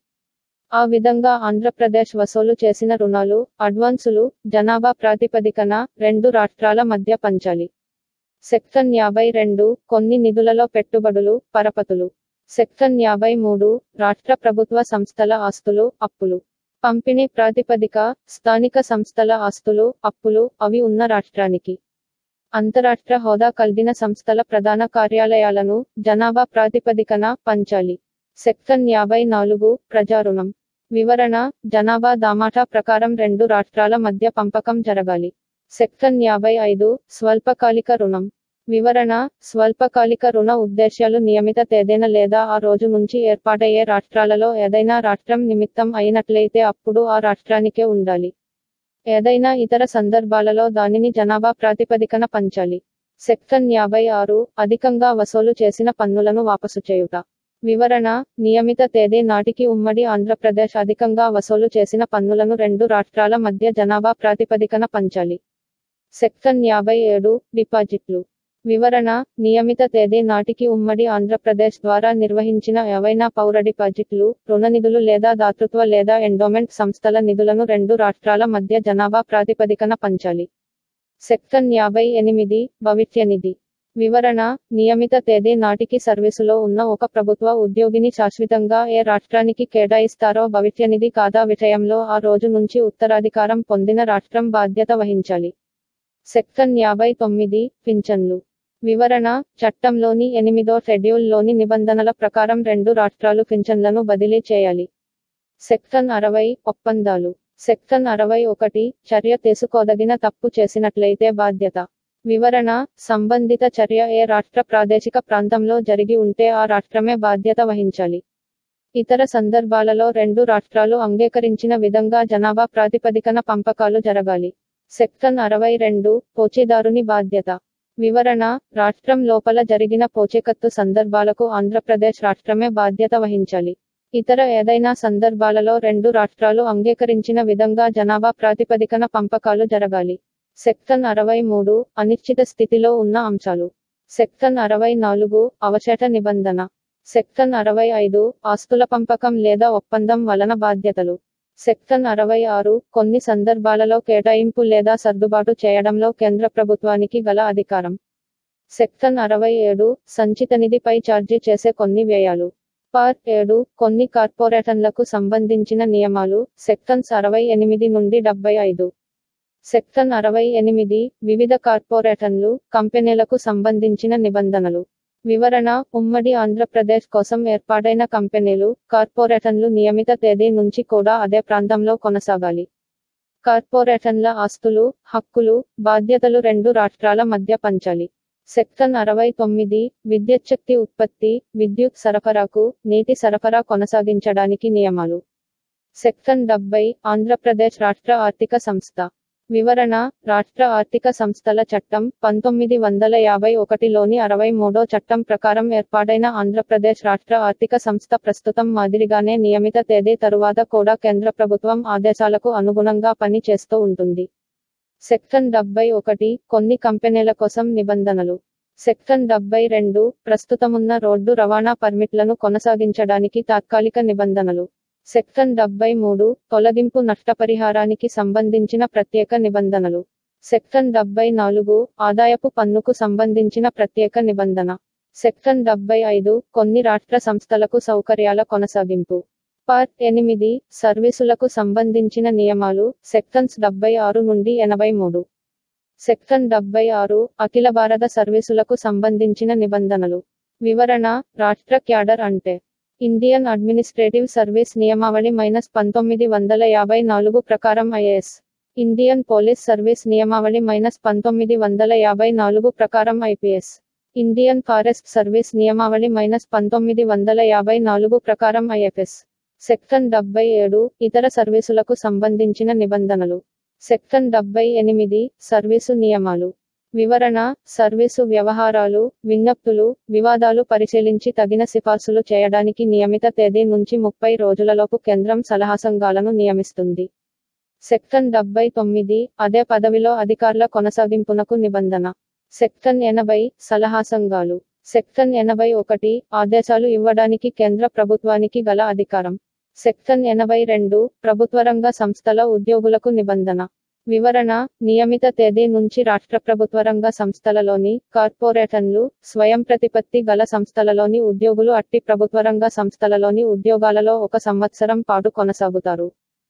ఆ విధంగా ఆంధ్రప్రదేశ్ వసూలు చేసిన రుణాలు అడ్వాన్సులు జనాభా ప్రాతిపదికన రెండు రాష్ట్రాల మధ్య పంచాలి సెక్షన్ యాభై రెండు కొన్ని నిధులలో పెట్టుబడులు పరపతులు సెక్షన్ యాభై మూడు రాష్ట్ర ప్రభుత్వ సంస్థల ఆస్తులు అప్పులు పంపిణీ ప్రాతిపదిక స్థానిక సంస్థల ఆస్తులు అప్పులు అవి ఉన్న రాష్ట్రానికి అంతరాష్ట్ర హోదా కలిగిన సంస్థల ప్రధాన కార్యాలయాలను జనాభా ప్రాతిపదికన పంచాలి సెక్షన్ యాభై నాలుగు ప్రజారుణం వివరణ జనాభా దామాటా ప్రకారం రెండు రాష్ట్రాల మధ్య పంపకం జరగాలి సెక్షన్ యాభై ఐదు స్వల్పకాలిక రుణం వివరణ స్వల్పకాలిక రుణ ఉద్దేశ్యాలు నియమిత తేదీన లేదా ఆ రోజు నుంచి ఏర్పాటయ్యే రాష్ట్రాలలో ఏదైనా రాష్ట్రం నిమిత్తం అయినట్లయితే అప్పుడు ఆ రాష్ట్రానికే ఉండాలి ఏదైనా ఇతర సందర్భాలలో దానిని జనాభా ప్రాతిపదికన పంచాలి సెక్షన్ యాభై ఆరు అధికంగా వసూలు చేసిన పన్నులను వాపసు చేయుట వివరణ నియమిత తేదీ నాటికి ఉమ్మడి ఆంధ్రప్రదేశ్ అధికంగా వసూలు చేసిన పన్నులను రెండు రాష్ట్రాల మధ్య జనాభా ప్రాతిపదికన పంచాలి సెక్షన్ యాభై ఏడు డిపాజిట్లు వివరణ నియమిత తేదీ నాటికి ఉమ్మడి ఆంధ్రప్రదేశ్ ద్వారా నిర్వహించిన ఏవైనా పౌర డిపాజిట్లు రుణ నిధులు లేదా దాతృత్వ లేదా ఎండోమెంట్ సంస్థల నిధులను రెండు రాష్ట్రాల మధ్య జనాభా ప్రాతిపదికన పంచాలి సెక్షన్ యాభై ఎనిమిది భవిష్య నిధి వివరణ నియమిత తేదీ నాటికి సర్వీసులో ఉన్న ఒక ప్రభుత్వ ఉద్యోగిని శాశ్వతంగా ఏ రాష్ట్రానికి కేటాయిస్తారో భవిష్య నిధి కాదా విషయంలో ఆ రోజు నుంచి ఉత్తరాధికారం పొందిన రాష్ట్రం బాధ్యత వహించాలి సెక్షన్ యాభై తొమ్మిది పింఛన్లు వివరణ చట్టంలోని ఎనిమిదో షెడ్యూల్లోని నిబంధనల ప్రకారం రెండు రాష్ట్రాలు పింఛన్లను బదిలీ చేయాలి సెక్షన్ అరవై ఒప్పందాలు సెక్షన్ అరవై ఒకటి చర్య తీసుకోదగిన తప్పు చేసినట్లయితే బాధ్యత వివరణ సంబంధిత చర్య ఏ రాష్ట్ర ప్రాదేశిక ప్రాంతంలో జరిగి ఉంటే ఆ రాష్ట్రమే బాధ్యత వహించాలి ఇతర సందర్భాలలో రెండు రాష్ట్రాలు అంగీకరించిన విధంగా జనాభా ప్రాతిపదికన పంపకాలు జరగాలి సెక్షన్ అరవై రెండు పోచీదారుని బాధ్యత వివరణ రాష్ట్రం లోపల జరిగిన పోచేకత్తు సందర్భాలకు ఆంధ్రప్రదేశ్ రాష్ట్రమే బాధ్యత వహించాలి ఇతర ఏదైనా సందర్భాలలో రెండు రాష్ట్రాలు అంగీకరించిన విధంగా జనాభా ప్రాతిపదికన పంపకాలు జరగాలి సెక్షన్ అరవై మూడు అనిశ్చిత స్థితిలో ఉన్న అంశాలు సెక్షన్ అరవై నాలుగు అవశేష నిబంధన సెక్షన్ అరవై ఐదు ఆస్తుల పంపకం లేదా ఒప్పందం వలన బాధ్యతలు సెక్షన్ అరవై ఆరు కొన్ని సందర్భాలలో కేటాయింపు లేదా సర్దుబాటు చేయడంలో కేంద్ర ప్రభుత్వానికి గల అధికారం సెక్షన్ అరవై ఏడు సంచిత నిధిపై ఛార్జీ చేసే కొన్ని వ్యయాలు పార్ట్ ఏడు కొన్ని కార్పొరేషన్లకు సంబంధించిన నియమాలు సెక్షన్స్ అరవై ఎనిమిది నుండి డెబ్బై ఐదు సెక్షన్ అరవై ఎనిమిది వివిధ కార్పొరేషన్లు కంపెనీలకు సంబంధించిన నిబంధనలు వివరణ ఉమ్మడి ఆంధ్రప్రదేశ్ కోసం ఏర్పాటైన కంపెనీలు కార్పొరేషన్లు నియమిత తేదీ నుంచి కూడా అదే ప్రాంతంలో కొనసాగాలి కార్పొరేషన్ల ఆస్తులు హక్కులు బాధ్యతలు రెండు రాష్ట్రాల మధ్య పంచాలి సెక్షన్ అరవై తొమ్మిది విద్యుచ్ఛక్తి ఉత్పత్తి విద్యుత్ సరఫరాకు నీటి సరఫరా కొనసాగించడానికి నియమాలు సెక్షన్ డెబ్బై ఆంధ్రప్రదేశ్ రాష్ట్ర ఆర్థిక సంస్థ వివరణ రాష్ట్ర ఆర్థిక సంస్థల చట్టం పంతొమ్మిది వందల యాభై ఒకటిలోని అరవై మూడో చట్టం ప్రకారం ఏర్పాటైన ఆంధ్రప్రదేశ్ రాష్ట్ర ఆర్థిక సంస్థ ప్రస్తుతం మాదిరిగానే నియమిత తేదీ తరువాత కూడా కేంద్ర ప్రభుత్వం ఆదేశాలకు అనుగుణంగా పని చేస్తూ ఉంటుంది సెక్షన్ డెబ్బై ఒకటి కొన్ని కంపెనీల కోసం నిబంధనలు సెక్షన్ డెబ్బై రెండు ప్రస్తుతమున్న రోడ్డు రవాణా పర్మిట్లను కొనసాగించడానికి తాత్కాలిక నిబంధనలు సెక్షన్ డెబ్బై మూడు తొలగింపు నష్టపరిహారానికి సంబంధించిన ప్రత్యేక నిబంధనలు సెక్షన్ డెబ్బై నాలుగు ఆదాయపు పన్నుకు సంబంధించిన ప్రత్యేక నిబంధన సెక్షన్ డెబ్బై ఐదు కొన్ని రాష్ట్ర సంస్థలకు సౌకర్యాల కొనసాగింపు పార్ట్ ఎనిమిది సర్వీసులకు సంబంధించిన నియమాలు సెక్షన్స్ డెబ్బై ఆరు నుండి ఎనభై మూడు సెక్షన్ డెబ్బై ఆరు అఖిల భారత సర్వీసులకు సంబంధించిన నిబంధనలు వివరణ రాష్ట్ర క్యాడర్ అంటే ఇండియన్ అడ్మినిస్ట్రేటివ్ సర్వీస్ నియమావళి మైనస్ పంతొమ్మిది వందల యాభై నాలుగు ప్రకారం ఐఏఎస్ ఇండియన్ పోలీస్ సర్వీస్ నియమావళి మైనస్ పంతొమ్మిది వందల యాభై నాలుగు ప్రకారం ఐపీఎస్ ఇండియన్ ఫారెస్ట్ సర్వీస్ నియమావళి మైనస్ పంతొమ్మిది వందల యాభై నాలుగు ప్రకారం ఐఎఫ్ఎస్ సెక్షన్ డెబ్బై ఏడు ఇతర సర్వీసులకు సంబంధించిన నిబంధనలు సెక్షన్ డెబ్బై ఎనిమిది సర్వీసు నియమాలు వివరణ సర్వీసు వ్యవహారాలు విజ్ఞప్తులు వివాదాలు పరిశీలించి తగిన సిఫార్సులు చేయడానికి నియమిత తేదీ నుంచి ముప్పై రోజులలోపు కేంద్రం సలహా సంఘాలను నియమిస్తుంది సెక్షన్ డెబ్బై తొమ్మిది అదే పదవిలో అధికారుల కొనసాగింపునకు నిబంధన సెక్షన్ ఎనభై సలహా సంఘాలు సెక్షన్ ఎనభై ఒకటి ఆదేశాలు ఇవ్వడానికి కేంద్ర ప్రభుత్వానికి గల అధికారం సెక్షన్ ఎనభై రెండు ప్రభుత్వరంగ సంస్థల ఉద్యోగులకు నిబంధన వివరణ నియమిత తేదీ నుంచి రాష్ట్ర ప్రభుత్వ రంగ సంస్థలలోని కార్పొరేషన్లు స్వయం ప్రతిపత్తి గల సంస్థలలోని ఉద్యోగులు అట్టి ప్రభుత్వ రంగ సంస్థలలోని ఉద్యోగాలలో ఒక సంవత్సరం పాటు కొనసాగుతారు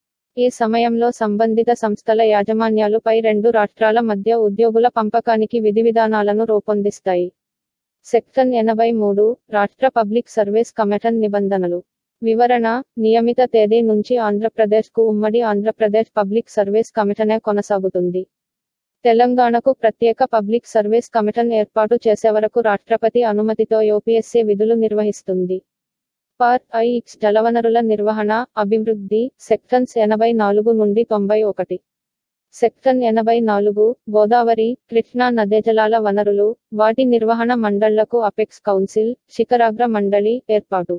ఈ సమయంలో సంబంధిత సంస్థల యాజమాన్యాలు పై రెండు రాష్ట్రాల మధ్య ఉద్యోగుల పంపకానికి విధివిధానాలను రూపొందిస్తాయి సెక్షన్ ఎనభై మూడు రాష్ట్ర పబ్లిక్ సర్వీస్ కమిషన్ నిబంధనలు వివరణ నియమిత తేదీ నుంచి ఆంధ్రప్రదేశ్కు ఉమ్మడి ఆంధ్రప్రదేశ్ పబ్లిక్ సర్వీస్ కమిషనే కొనసాగుతుంది తెలంగాణకు ప్రత్యేక పబ్లిక్ సర్వీస్ కమిషన్ ఏర్పాటు చేసే వరకు రాష్ట్రపతి అనుమతితో యూపీఎస్సీ విధులు నిర్వహిస్తుంది పార్ట్ ఐక్స్ జలవనరుల నిర్వహణ అభివృద్ధి సెక్షన్స్ ఎనభై నాలుగు నుండి తొంభై ఒకటి సెక్షన్ ఎనభై నాలుగు గోదావరి కృష్ణా నదేజలాల వనరులు వాటి నిర్వహణ మండళ్లకు అపెక్స్ కౌన్సిల్ శిఖరాగ్ర మండలి ఏర్పాటు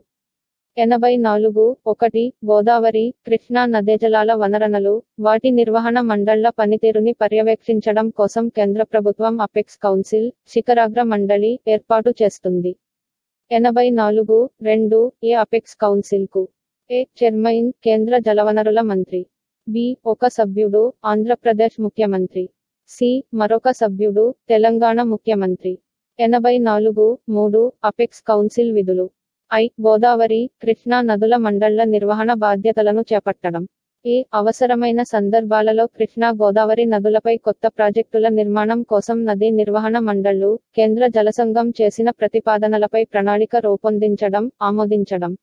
ఎనభై నాలుగు ఒకటి గోదావరి కృష్ణా నదేజలాల వనరులు వాటి నిర్వహణ మండళ్ల పనితీరుని పర్యవేక్షించడం కోసం కేంద్ర ప్రభుత్వం అపెక్స్ కౌన్సిల్ శిఖరాగ్ర మండలి ఏర్పాటు చేస్తుంది ఎనభై నాలుగు రెండు ఏ అపెక్స్ కౌన్సిల్ కు ఏ చైర్మన్ కేంద్ర జలవనరుల మంత్రి బి ఒక సభ్యుడు ఆంధ్రప్రదేశ్ ముఖ్యమంత్రి సి మరొక సభ్యుడు తెలంగాణ ముఖ్యమంత్రి ఎనభై నాలుగు మూడు అపెక్స్ కౌన్సిల్ విధులు ఐ గోదావరి కృష్ణా నదుల మండళ్ల నిర్వహణ బాధ్యతలను చేపట్టడం ఏ అవసరమైన సందర్భాలలో కృష్ణా గోదావరి నదులపై కొత్త ప్రాజెక్టుల నిర్మాణం కోసం నదీ నిర్వహణ మండళ్లు కేంద్ర జలసంఘం చేసిన ప్రతిపాదనలపై ప్రణాళిక రూపొందించడం ఆమోదించడం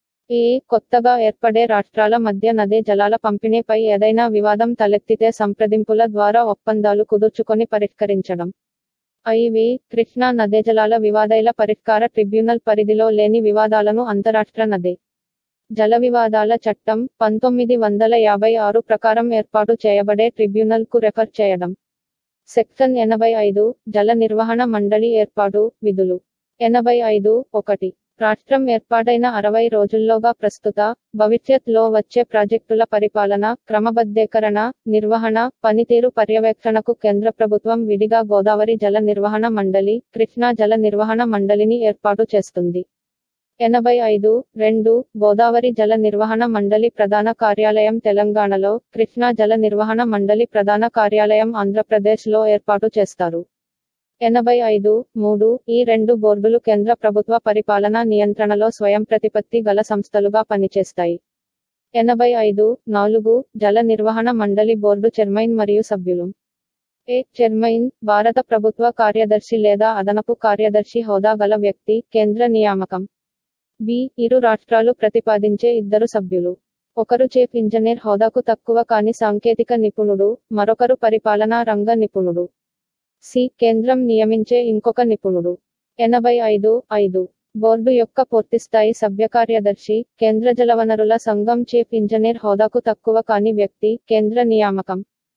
ఏ కొత్తగా ఏర్పడే రాష్ట్రాల మధ్య నదీ జలాల పంపిణీపై ఏదైనా వివాదం తలెత్తితే సంప్రదింపుల ద్వారా ఒప్పందాలు కుదుర్చుకొని పరిష్కరించడం ఐవి కృష్ణా నదేజలాల వివాదాల పరిష్కార ట్రిబ్యునల్ పరిధిలో లేని వివాదాలను అంతరాష్ట్ర నది జల వివాదాల చట్టం పంతొమ్మిది వందల యాభై ఆరు ప్రకారం ఏర్పాటు చేయబడే ట్రిబ్యునల్ కు రెఫర్ చేయడం సెక్షన్ ఎనభై ఐదు జల నిర్వహణ మండలి ఏర్పాటు విధులు ఎనభై ఐదు ఒకటి రాష్ట్రం ఏర్పాటైన అరవై రోజుల్లోగా ప్రస్తుత భవిష్యత్లో వచ్చే ప్రాజెక్టుల పరిపాలన క్రమబద్ధీకరణ నిర్వహణ పనితీరు పర్యవేక్షణకు కేంద్ర ప్రభుత్వం విడిగా గోదావరి జల నిర్వహణ మండలి కృష్ణా జల నిర్వహణ మండలిని ఏర్పాటు చేస్తుంది ఎనభై ఐదు రెండు గోదావరి జల నిర్వహణ మండలి ప్రధాన కార్యాలయం తెలంగాణలో కృష్ణా జల నిర్వహణ మండలి ప్రధాన కార్యాలయం ఆంధ్రప్రదేశ్లో ఏర్పాటు చేస్తారు ఎనభై ఐదు మూడు ఈ రెండు బోర్డులు కేంద్ర ప్రభుత్వ పరిపాలనా నియంత్రణలో స్వయం ప్రతిపత్తి గల సంస్థలుగా పనిచేస్తాయి ఎనభై ఐదు నాలుగు జల నిర్వహణ మండలి బోర్డు చైర్మన్ మరియు సభ్యులు ఏ చైర్మన్ భారత ప్రభుత్వ కార్యదర్శి లేదా అదనపు కార్యదర్శి హోదా గల వ్యక్తి కేంద్ర నియామకం బి ఇరు రాష్ట్రాలు ప్రతిపాదించే ఇద్దరు సభ్యులు ఒకరు చీఫ్ ఇంజనీర్ హోదాకు తక్కువ కాని సాంకేతిక నిపుణుడు మరొకరు పరిపాలనా రంగ నిపుణుడు సి కేంద్రం నియమించే ఇంకొక నిపుణుడు ఎనభై ఐదు ఐదు బోర్డు యొక్క పూర్తిస్థాయి సభ్య కార్యదర్శి కేంద్ర జలవనరుల సంఘం చీఫ్ ఇంజనీర్ హోదాకు తక్కువ కాని వ్యక్తి కేంద్ర నియామకం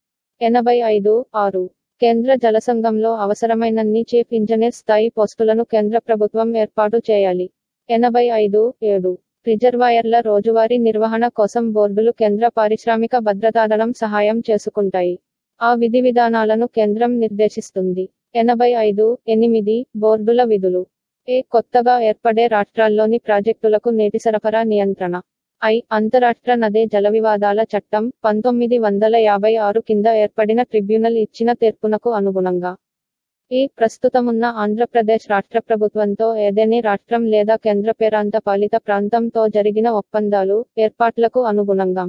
ఎనభై ఐదు ఆరు కేంద్ర జలసంఘంలో అవసరమైనన్ని చీఫ్ ఇంజనీర్ స్థాయి పోస్టులను కేంద్ర ప్రభుత్వం ఏర్పాటు చేయాలి ఎనభై ఐదు ఏడు రిజర్వాయర్ల రోజువారీ నిర్వహణ కోసం బోర్డులు కేంద్ర పారిశ్రామిక భద్రతాదళం సహాయం చేసుకుంటాయి ఆ విధి విధానాలను కేంద్రం నిర్దేశిస్తుంది ఎనభై ఐదు ఎనిమిది బోర్డుల విధులు ఏ కొత్తగా ఏర్పడే రాష్ట్రాల్లోని ప్రాజెక్టులకు నీటి సరఫరా నియంత్రణ ఐ అంతరాష్ట్ర నదే జల వివాదాల చట్టం పంతొమ్మిది వందల యాభై ఆరు కింద ఏర్పడిన ట్రిబ్యునల్ ఇచ్చిన తీర్పునకు అనుగుణంగా ఈ ప్రస్తుతమున్న ఆంధ్రప్రదేశ్ రాష్ట్ర ప్రభుత్వంతో ఏదేని రాష్ట్రం లేదా కేంద్ర పేరాంత పాలిత ప్రాంతంతో జరిగిన ఒప్పందాలు ఏర్పాట్లకు అనుగుణంగా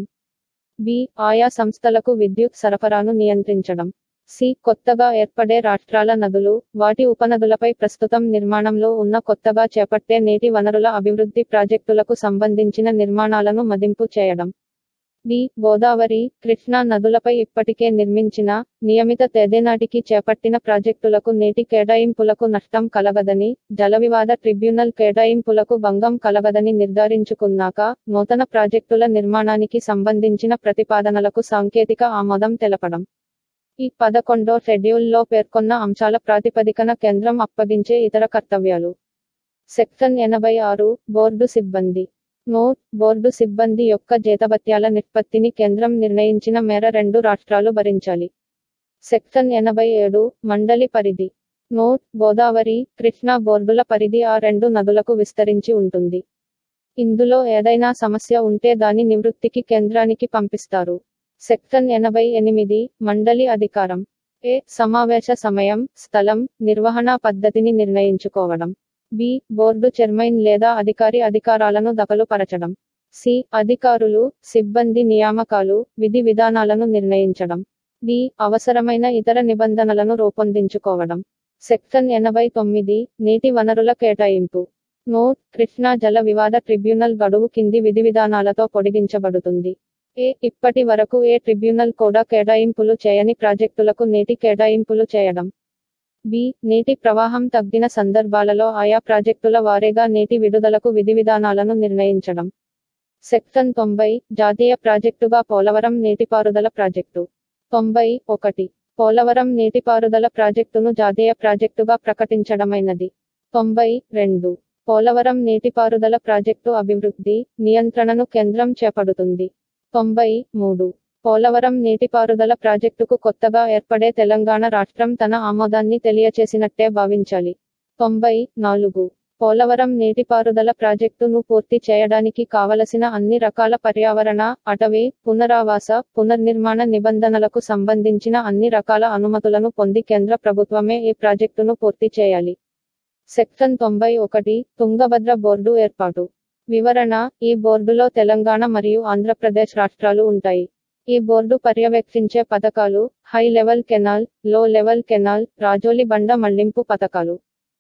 బి ఆయా సంస్థలకు విద్యుత్ సరఫరాను నియంత్రించడం సి కొత్తగా ఏర్పడే రాష్ట్రాల నదులు వాటి ఉపనదులపై ప్రస్తుతం నిర్మాణంలో ఉన్న కొత్తగా చేపట్టే నీటి వనరుల అభివృద్ధి ప్రాజెక్టులకు సంబంధించిన నిర్మాణాలను మదింపు చేయడం డి గోదావరి కృష్ణా నదులపై ఇప్పటికే నిర్మించిన నియమిత తేదీనాటికి చేపట్టిన ప్రాజెక్టులకు నీటి కేటాయింపులకు నష్టం కలగదని జలవివాద ట్రిబ్యునల్ కేటాయింపులకు భంగం కలగదని నిర్ధారించుకున్నాక నూతన ప్రాజెక్టుల నిర్మాణానికి సంబంధించిన ప్రతిపాదనలకు సాంకేతిక ఆమోదం తెలపడం ఈ పదకొండో షెడ్యూల్లో పేర్కొన్న అంశాల ప్రాతిపదికన కేంద్రం అప్పగించే ఇతర కర్తవ్యాలు సెక్షన్ ఎనభై ఆరు బోర్డు సిబ్బంది నోట్ బోర్డు సిబ్బంది యొక్క జీతభత్యాల నిష్పత్తిని కేంద్రం నిర్ణయించిన మేర రెండు రాష్ట్రాలు భరించాలి సెక్షన్ ఎనభై ఏడు మండలి పరిధి నోట్ గోదావరి కృష్ణా బోర్డుల పరిధి ఆ రెండు నదులకు విస్తరించి ఉంటుంది ఇందులో ఏదైనా సమస్య ఉంటే దాని నివృత్తికి కేంద్రానికి పంపిస్తారు సెక్షన్ ఎనభై ఎనిమిది మండలి అధికారం ఏ సమావేశ సమయం స్థలం నిర్వహణ పద్ధతిని నిర్ణయించుకోవడం బి బోర్డు చైర్మన్ లేదా అధికారి అధికారాలను దఖలుపరచడం సి అధికారులు సిబ్బంది నియామకాలు విధి విధానాలను నిర్ణయించడం డి అవసరమైన ఇతర నిబంధనలను రూపొందించుకోవడం సెక్షన్ ఎనభై తొమ్మిది నీటి వనరుల కేటాయింపు నోట్ కృష్ణా జల వివాద ట్రిబ్యునల్ గడువు కింది విధి విధానాలతో పొడిగించబడుతుంది ఏ ఇప్పటి వరకు ఏ ట్రిబ్యునల్ కూడా కేటాయింపులు చేయని ప్రాజెక్టులకు నీటి కేటాయింపులు చేయడం బి నీటి ప్రవాహం తగ్గిన సందర్భాలలో ఆయా ప్రాజెక్టుల వారీగా నీటి విడుదలకు విధి విధానాలను నిర్ణయించడం సెక్షన్ తొంభై జాతీయ ప్రాజెక్టుగా పోలవరం నీటిపారుదల ప్రాజెక్టు తొంభై ఒకటి పోలవరం నీటిపారుదల ప్రాజెక్టును జాతీయ ప్రాజెక్టుగా ప్రకటించడమైనది తొంభై రెండు పోలవరం నీటిపారుదల ప్రాజెక్టు అభివృద్ధి నియంత్రణను కేంద్రం చేపడుతుంది తొంభై మూడు పోలవరం నీటిపారుదల ప్రాజెక్టుకు కొత్తగా ఏర్పడే తెలంగాణ రాష్ట్రం తన ఆమోదాన్ని తెలియచేసినట్టే భావించాలి తొంభై నాలుగు పోలవరం నీటిపారుదల ప్రాజెక్టును పూర్తి చేయడానికి కావలసిన అన్ని రకాల పర్యావరణ అటవీ పునరావాస పునర్నిర్మాణ నిబంధనలకు సంబంధించిన అన్ని రకాల అనుమతులను పొంది కేంద్ర ప్రభుత్వమే ఈ ప్రాజెక్టును పూర్తి చేయాలి సెక్షన్ తొంభై ఒకటి తుంగభద్ర బోర్డు ఏర్పాటు వివరణ ఈ బోర్డులో తెలంగాణ మరియు ఆంధ్రప్రదేశ్ రాష్ట్రాలు ఉంటాయి ఈ బోర్డు పర్యవేక్షించే పథకాలు high level canal low level canal Rajoli Banda మళ్లింపు పథకాలు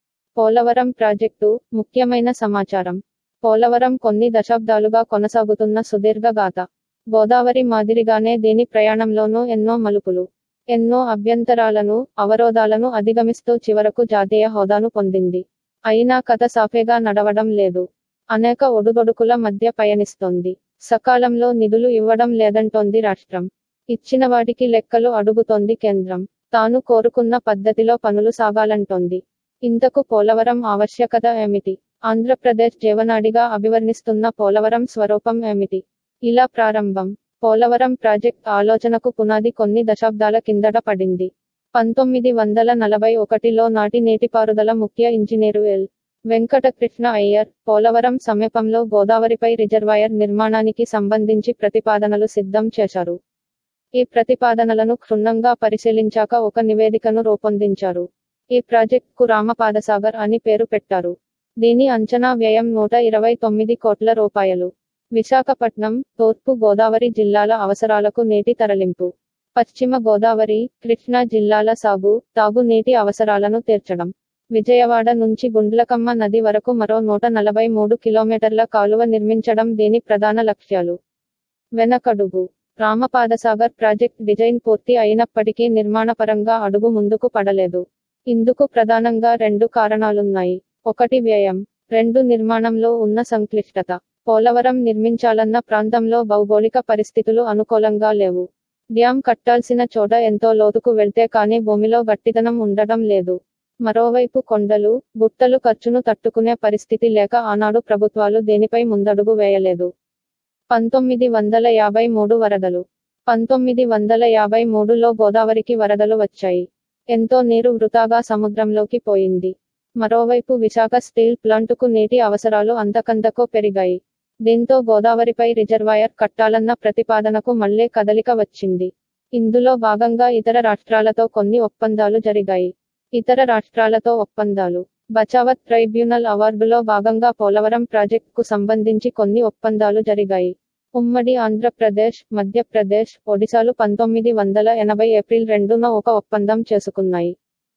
పోలవరం ప్రాజెక్టు ముఖ్యమైన సమాచారం పోలవరం కొన్ని దశాబ్దాలుగా కొనసాగుతున్న సుదీర్ఘ గాథ గోదావరి మాదిరిగానే దీని ప్రయాణంలోనూ ఎన్నో మలుపులు ఎన్నో అభ్యంతరాలను అవరోధాలను అధిగమిస్తూ చివరకు జాతీయ హోదాను పొందింది అయినా కథ సాఫేగా నడవడం లేదు అనేక ఒడుదొడుకుల మధ్య పయనిస్తోంది సకాలంలో నిధులు ఇవ్వడం లేదంటోంది రాష్ట్రం ఇచ్చిన వాటికి లెక్కలు అడుగుతోంది కేంద్రం తాను కోరుకున్న పద్ధతిలో పనులు సాగాలంటోంది ఇంతకు పోలవరం ఆవశ్యకత ఏమిటి ఆంధ్రప్రదేశ్ జీవనాడిగా అభివర్ణిస్తున్న పోలవరం స్వరూపం ఏమిటి ఇలా ప్రారంభం పోలవరం ప్రాజెక్ట్ ఆలోచనకు పునాది కొన్ని దశాబ్దాల కిందట పడింది పంతొమ్మిది వందల నలభై ఒకటిలో నాటి నీటిపారుదల ముఖ్య ఇంజనీరు ఎల్ వెంకటకృష్ణ అయ్యర్ పోలవరం సమీపంలో గోదావరిపై రిజర్వాయర్ నిర్మాణానికి సంబంధించి ప్రతిపాదనలు సిద్ధం చేశారు ఈ ప్రతిపాదనలను క్షుణ్ణంగా పరిశీలించాక ఒక నివేదికను రూపొందించారు ఈ ప్రాజెక్టుకు రామపాదసాగర్ అని పేరు పెట్టారు దీని అంచనా వ్యయం నూట ఇరవై తొమ్మిది కోట్ల రూపాయలు విశాఖపట్నం తూర్పు గోదావరి జిల్లాల అవసరాలకు నీటి తరలింపు పశ్చిమ గోదావరి కృష్ణా జిల్లాల సాగు తాగునీటి అవసరాలను తీర్చడం విజయవాడ నుంచి గుండ్లకమ్మ నది వరకు మరో నూట నలభై మూడు కిలోమీటర్ల కాలువ నిర్మించడం దీని ప్రధాన లక్ష్యాలు వెనకడుగు రామపాదసాగర్ ప్రాజెక్ట్ డిజైన్ పూర్తి అయినప్పటికీ నిర్మాణపరంగా అడుగు ముందుకు పడలేదు ఇందుకు ప్రధానంగా రెండు కారణాలున్నాయి ఒకటి వ్యయం రెండు నిర్మాణంలో ఉన్న సంక్లిష్టత పోలవరం నిర్మించాలన్న ప్రాంతంలో భౌగోళిక పరిస్థితులు అనుకూలంగా లేవు డ్యాం కట్టాల్సిన చోట ఎంతో లోతుకు వెళ్తే కానీ భూమిలో గట్టిదనం ఉండటం లేదు మరోవైపు కొండలు గుట్టలు ఖర్చును తట్టుకునే పరిస్థితి లేక ఆనాడు ప్రభుత్వాలు దేనిపై ముందడుగు వేయలేదు పంతొమ్మిది వందల యాభై మూడు వరదలు పంతొమ్మిది వందల యాభై మూడులో గోదావరికి వరదలు వచ్చాయి ఎంతో నీరు వృతాగా సముద్రంలోకి పోయింది మరోవైపు విశాఖ స్టీల్ ప్లాంటుకు నీటి అవసరాలు అంతకంతకో పెరిగాయి దీంతో గోదావరిపై రిజర్వాయర్ కట్టాలన్న ప్రతిపాదనకు మళ్లే కదలిక వచ్చింది ఇందులో భాగంగా ఇతర రాష్ట్రాలతో కొన్ని ఒప్పందాలు జరిగాయి ఇతర రాష్ట్రాలతో ఒప్పందాలు బచావత్ ట్రైబ్యునల్ అవార్డులో భాగంగా పోలవరం ప్రాజెక్టుకు సంబంధించి కొన్ని ఒప్పందాలు జరిగాయి ఉమ్మడి ఆంధ్రప్రదేశ్ మధ్యప్రదేశ్ ఒడిశాలు పంతొమ్మిది వందల ఎనభై ఏప్రిల్ రెండున ఒక ఒప్పందం చేసుకున్నాయి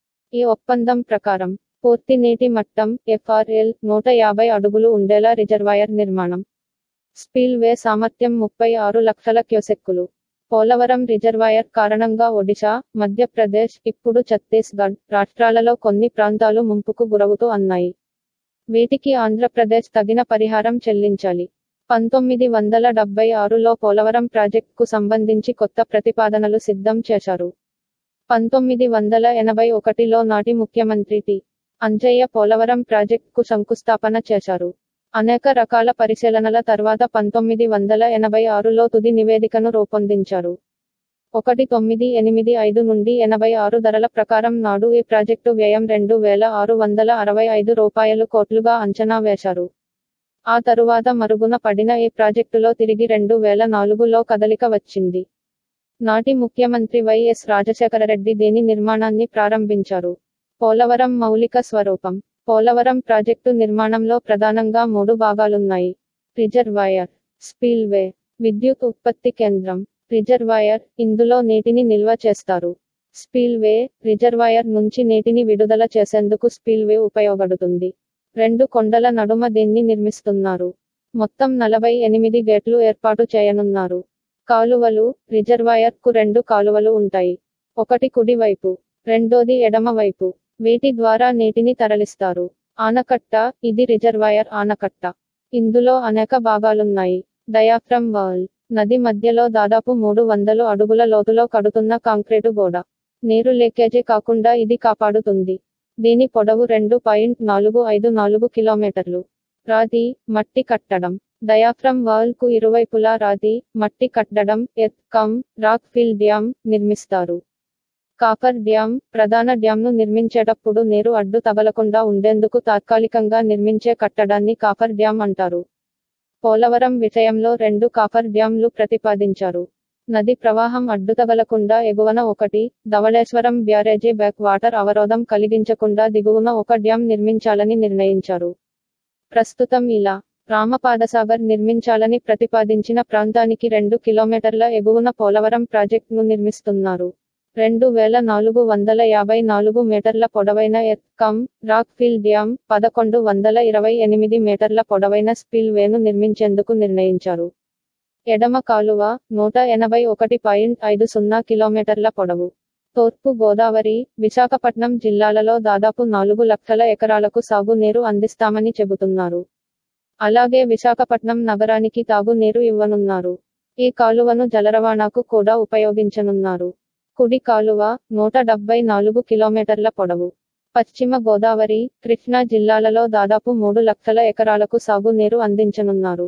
ఈ ఒప్పందం ప్రకారం పూర్తి నీటి మట్టం ఎఫ్ఆర్ఎల్ నూట యాభై అడుగులు ఉండేలా రిజర్వాయర్ నిర్మాణం స్పీల్ వే సామర్థ్యం ముప్పై ఆరు లక్షల క్యూసెక్కులు పోలవరం రిజర్వాయర్ కారణంగా ఒడిశా మధ్యప్రదేశ్ ఇప్పుడు ఛత్తీస్గఢ్ రాష్ట్రాలలో కొన్ని ప్రాంతాలు ముంపుకు గురవుతూ అన్నాయి వీటికి ఆంధ్రప్రదేశ్ తగిన పరిహారం చెల్లించాలి పంతొమ్మిది వందల డెబ్బై ఆరులో పోలవరం ప్రాజెక్టుకు సంబంధించి కొత్త ప్రతిపాదనలు సిద్ధం చేశారు పంతొమ్మిది వందల ఎనభై ఒకటిలో నాటి ముఖ్యమంత్రి టి అంజయ్య పోలవరం ప్రాజెక్టుకు శంకుస్థాపన చేశారు అనేక రకాల పరిశీలనల తర్వాత పంతొమ్మిది వందల ఎనభై ఆరులో తుది నివేదికను రూపొందించారు ఒకటి తొమ్మిది ఎనిమిది ఐదు నుండి ఎనభై ఆరు ధరల ప్రకారం నాడు ఈ ప్రాజెక్టు వ్యయం రెండు వేల ఆరు వందల అరవై ఐదు రూపాయలు కోట్లుగా అంచనా వేశారు ఆ తరువాత మరుగున పడిన ఈ ప్రాజెక్టులో తిరిగి రెండు వేల నాలుగులో కదలిక వచ్చింది నాటి ముఖ్యమంత్రి వైఎస్ రాజశేఖరరెడ్డి దీని నిర్మాణాన్ని ప్రారంభించారు పోలవరం మౌలిక స్వరూపం పోలవరం ప్రాజెక్టు నిర్మాణంలో ప్రధానంగా మూడు భాగాలున్నాయి రిజర్వాయర్ స్పీల్వే విద్యుత్ ఉత్పత్తి కేంద్రం రిజర్వాయర్ ఇందులో నీటిని నిల్వ చేస్తారు స్పిల్వే రిజర్వాయర్ నుంచి నీటిని విడుదల చేసేందుకు స్పిల్వే ఉపయోగపడుతుంది రెండు కొండల నడుమ దీన్ని నిర్మిస్తున్నారు మొత్తం నలభై ఎనిమిది గేట్లు ఏర్పాటు చేయనున్నారు కాలువలు రిజర్వాయర్ కు రెండు కాలువలు ఉంటాయి ఒకటి కుడి వైపు రెండోది ఎడమ వైపు వీటి ద్వారా నీటిని తరలిస్తారు ఆనకట్ట ఇది రిజర్వాయర్ ఆనకట్ట ఇందులో అనేక భాగాలున్నాయి డయాఫ్రమ్ వాల్ నది మధ్యలో దాదాపు మూడు వందలు అడుగుల లోతులో కడుతున్న కాంక్రీటు గోడ నీరు లీకేజీ కాకుండా ఇది కాపాడుతుంది దీని పొడవు రెండు పాయింట్ నాలుగు ఐదు నాలుగు కిలోమీటర్లు రాతి మట్టి కట్టడం డయాఫ్రమ్ వాల్ కు ఇరువైపులా రాతి మట్టి కట్టడం earth cum rock fill dam నిర్మిస్తారు కాపర్ డ్యామ్ ప్రధాన డ్యాంను నిర్మించేటప్పుడు నీరు అడ్డు తగలకుండా ఉండేందుకు తాత్కాలికంగా నిర్మించే కట్టడాన్ని కాపర్ డ్యామ్ అంటారు పోలవరం విషయంలో రెండు కాపర్ డ్యాంలు ప్రతిపాదించారు నది ప్రవాహం అడ్డుతగలకుండా ఎగువన ఒకటి ధవళేశ్వరం బ్యారేజీ బ్యాక్ వాటర్ అవరోధం కలిగించకుండా దిగువన ఒక డ్యాం నిర్మించాలని నిర్ణయించారు ప్రస్తుతం ఇలా రామపాదసాగర్ నిర్మించాలని ప్రతిపాదించిన ప్రాంతానికి రెండు కిలోమీటర్ల ఎగువన పోలవరం ప్రాజెక్టును నిర్మిస్తున్నారు రెండు వేల నాలుగు వందల యాభై నాలుగు మీటర్ల పొడవైన ఎత్ కమ్ రాక్ ఫిల్ డ్యామ్ పదకొండు వందల ఇరవై ఎనిమిది మీటర్ల పొడవైన స్పిల్ వేను నిర్మించేందుకు నిర్ణయించారు ఎడమ కాలువ నూట ఎనభై ఒకటి పాయింట్ ఐదు సున్నా కిలోమీటర్ల పొడవు తూర్పు గోదావరి విశాఖపట్నం జిల్లాలలో దాదాపు నాలుగు లక్షల ఎకరాలకు సాగునీరు అందిస్తామని చెబుతున్నారు అలాగే విశాఖపట్నం నగరానికి తాగునీరు ఇవ్వనున్నారు ఈ కాలువను జలరవాణాకు కూడా ఉపయోగించనున్నారు కుడి కాలువ నూట డెబ్బై నాలుగు కిలోమీటర్ల పొడవు పశ్చిమ గోదావరి కృష్ణా జిల్లాలలో దాదాపు మూడు లక్షల ఎకరాలకు సాగునీరు అందించనున్నారు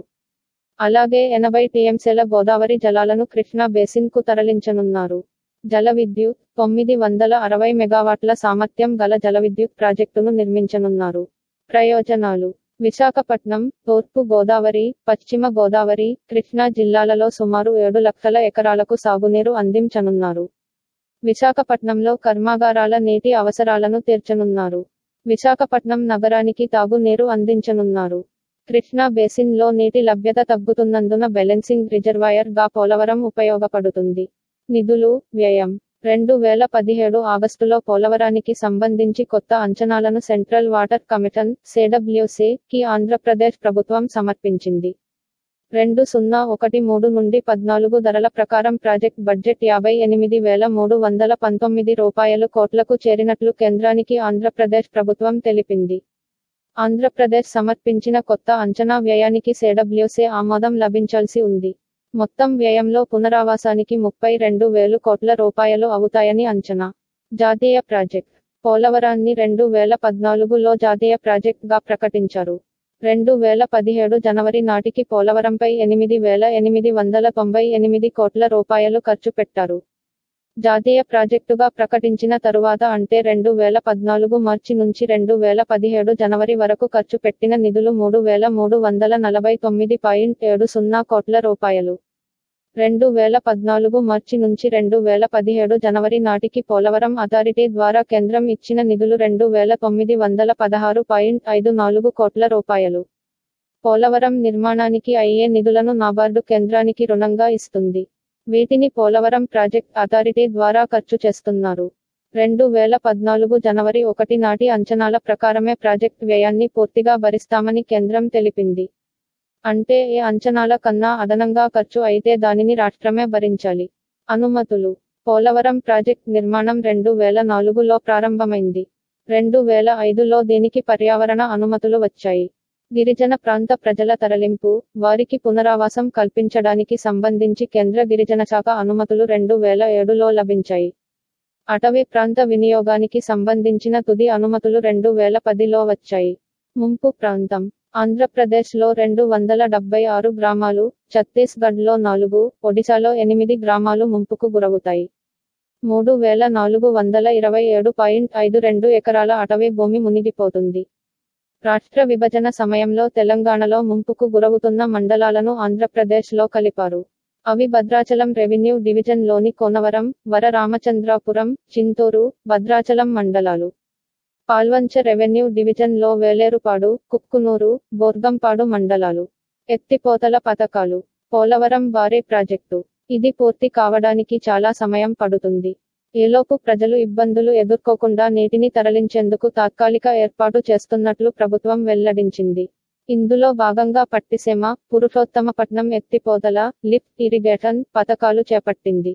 అలాగే ఎనభై టీఎంసీల గోదావరి జలాలను కృష్ణా బేసిన్ కు తరలించనున్నారు జల విద్యుత్ తొమ్మిది వందల అరవై మెగావాట్ల సామర్థ్యం గల జల విద్యుత్ ప్రాజెక్టును నిర్మించనున్నారు ప్రయోజనాలు విశాఖపట్నం తూర్పు గోదావరి పశ్చిమ గోదావరి కృష్ణా జిల్లాలలో సుమారు ఏడు లక్షల ఎకరాలకు సాగునీరు అందించనున్నారు విశాఖపట్నంలో కర్మాగారాల నీటి అవసరాలను తీర్చనున్నారు విశాఖపట్నం నగరానికి తాగునీరు అందించనున్నారు కృష్ణా బేసిన్ లో నీటి లభ్యత తగ్గుతున్నందున బ్యాలెన్సింగ్ రిజర్వాయర్ గా పోలవరం ఉపయోగపడుతుంది నిధులు వ్యయం రెండు వేల పదిహేడు ఆగస్టులో పోలవరానికి సంబంధించి కొత్త అంచనాలను సెంట్రల్ వాటర్ కమిషన్ సేడబ్ల్యూసీ కి ఆంధ్రప్రదేశ్ ప్రభుత్వం సమర్పించింది రెండు సున్నా ఒకటి మూడు నుండి పద్నాలుగు ధరల ప్రకారం ప్రాజెక్ట్ బడ్జెట్ యాభై ఎనిమిది వేల మూడు వందల పంతొమ్మిది రూపాయలు కోట్లకు చేరినట్లు కేంద్రానికి ఆంధ్రప్రదేశ్ ప్రభుత్వం తెలిపింది ఆంధ్రప్రదేశ్ సమర్పించిన కొత్త అంచనా వ్యయానికి సేడబ్ల్యూసీ ఆమోదం లభించాల్సి ఉంది మొత్తం వ్యయంలో పునరావాసానికి ముప్పై రెండు వేలు కోట్ల రూపాయలు అవుతాయని అంచనా జాతీయ ప్రాజెక్ట్ పోలవరాన్ని రెండు వేల పద్నాలుగులో జాతీయ ప్రాజెక్ట్ గా ప్రకటించారు రెండు వేల పదిహేడు జనవరి నాటికి పోలవరంపై ఎనిమిది వేల ఎనిమిది వందల తొంభై ఎనిమిది కోట్ల రూపాయలు ఖర్చు పెట్టారు జాతీయ ప్రాజెక్టుగా ప్రకటించిన తరువాత అంటే రెండు వేల పద్నాలుగు మార్చి నుంచి రెండు వేల పదిహేడు జనవరి వరకు ఖర్చు పెట్టిన నిధులు మూడు వేల మూడు వందల నలభై తొమ్మిది పాయింట్ ఏడు సున్నా కోట్ల రూపాయలు రెండు వేల పద్నాలుగు మార్చి నుంచి రెండు వేల పదిహేడు జనవరి నాటికి పోలవరం అథారిటీ ద్వారా కేంద్రం ఇచ్చిన నిధులు రెండు వేల తొమ్మిది వందల పదహారు పాయింట్ ఐదు నాలుగు కోట్ల రూపాయలు పోలవరం నిర్మాణానికి అయ్యే నిధులను నాబార్డు కేంద్రానికి రుణంగా ఇస్తుంది వీటిని పోలవరం ప్రాజెక్ట్ అథారిటీ ద్వారా ఖర్చు చేస్తున్నారు రెండు వేల పద్నాలుగు జనవరి ఒకటి నాటి అంచనాల ప్రకారమే ప్రాజెక్ట్ వ్యయాన్ని పూర్తిగా భరిస్తామని కేంద్రం తెలిపింది అంటే ఏ అంచనాల కన్నా అదనంగా ఖర్చు అయితే దానిని రాష్ట్రమే భరించాలి అనుమతులు పోలవరం ప్రాజెక్ట్ నిర్మాణం రెండు వేల నాలుగులో ప్రారంభమైంది రెండు వేల ఐదులో దీనికి పర్యావరణ అనుమతులు వచ్చాయి గిరిజన ప్రాంత ప్రజల తరలింపు వారికి పునరావాసం కల్పించడానికి సంబంధించి కేంద్ర గిరిజన శాఖ అనుమతులు రెండు వేల ఏడులో లభించాయి అటవీ ప్రాంత వినియోగానికి సంబంధించిన తుది అనుమతులు రెండు వేల పదిలో వచ్చాయి ముంపు ప్రాంతం ఆంధ్రప్రదేశ్లో రెండు వందల డెబ్బై ఆరు గ్రామాలు ఛత్తీస్గఢ్లో నాలుగు ఒడిశాలో ఎనిమిది గ్రామాలు ముంపుకు గురవుతాయి మూడు వేల నాలుగు వందల ఇరవై ఏడు పాయింట్ ఐదు రెండు ఎకరాల అటవీ భూమి మునిగిపోతుంది రాష్ట్ర విభజన సమయంలో తెలంగాణలో ముంపుకు గురవుతున్న మండలాలను ఆంధ్రప్రదేశ్లో కలిపారు అవి భద్రాచలం రెవెన్యూ డివిజన్లోని కోనవరం వర రామచంద్రాపురం చింతూరు భద్రాచలం మండలాలు పాల్వంచ రెవెన్యూ డివిజన్లో వేలేరుపాడు కుక్కునూరు బోర్గంపాడు మండలాలు ఎత్తిపోతల పథకాలు పోలవరం భారీ ప్రాజెక్టు ఇది పూర్తి కావడానికి చాలా సమయం పడుతుంది ఏలోపు ప్రజలు ఇబ్బందులు ఎదుర్కోకుండా నీటిని తరలించేందుకు తాత్కాలిక ఏర్పాటు చేస్తున్నట్లు ప్రభుత్వం వెల్లడించింది ఇందులో భాగంగా పట్టిసీమ పురుషోత్తమపట్నం ఎత్తిపోతల లిఫ్ట్ ఇరిగేషన్ పథకాలు చేపట్టింది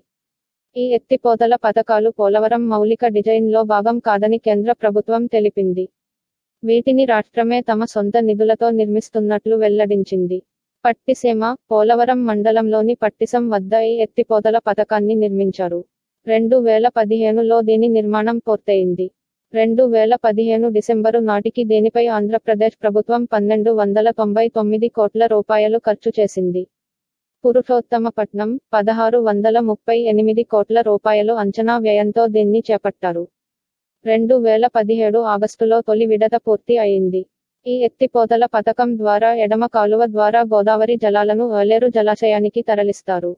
ఈ ఎత్తిపోతల పథకాలు పోలవరం మౌలిక డిజైన్లో భాగం కాదని కేంద్ర ప్రభుత్వం తెలిపింది వీటిని రాష్ట్రమే తమ సొంత నిధులతో నిర్మిస్తున్నట్లు వెల్లడించింది పట్టిసీమ పోలవరం మండలంలోని పట్టిసం వద్ద ఈ ఎత్తిపోతల పథకాన్ని నిర్మించారు రెండు వేల పదిహేనులో దీని నిర్మాణం పూర్తయింది రెండు వేల పదిహేను డిసెంబరు నాటికి దీనిపై ఆంధ్రప్రదేశ్ ప్రభుత్వం పన్నెండు వందల తొంభై తొమ్మిది కోట్ల రూపాయలు ఖర్చు చేసింది పురుషోత్తమపట్నం పదహారు వందల ముప్పై ఎనిమిది కోట్ల రూపాయలు అంచనా వ్యయంతో దీన్ని చేపట్టారు రెండు వేల పదిహేడు ఆగస్టులో తొలి విడత పూర్తి అయింది ఈ ఎత్తిపోతల పథకం ద్వారా ఎడమ కాలువ ద్వారా గోదావరి జలాలను ఓలేరు జలాశయానికి తరలిస్తారు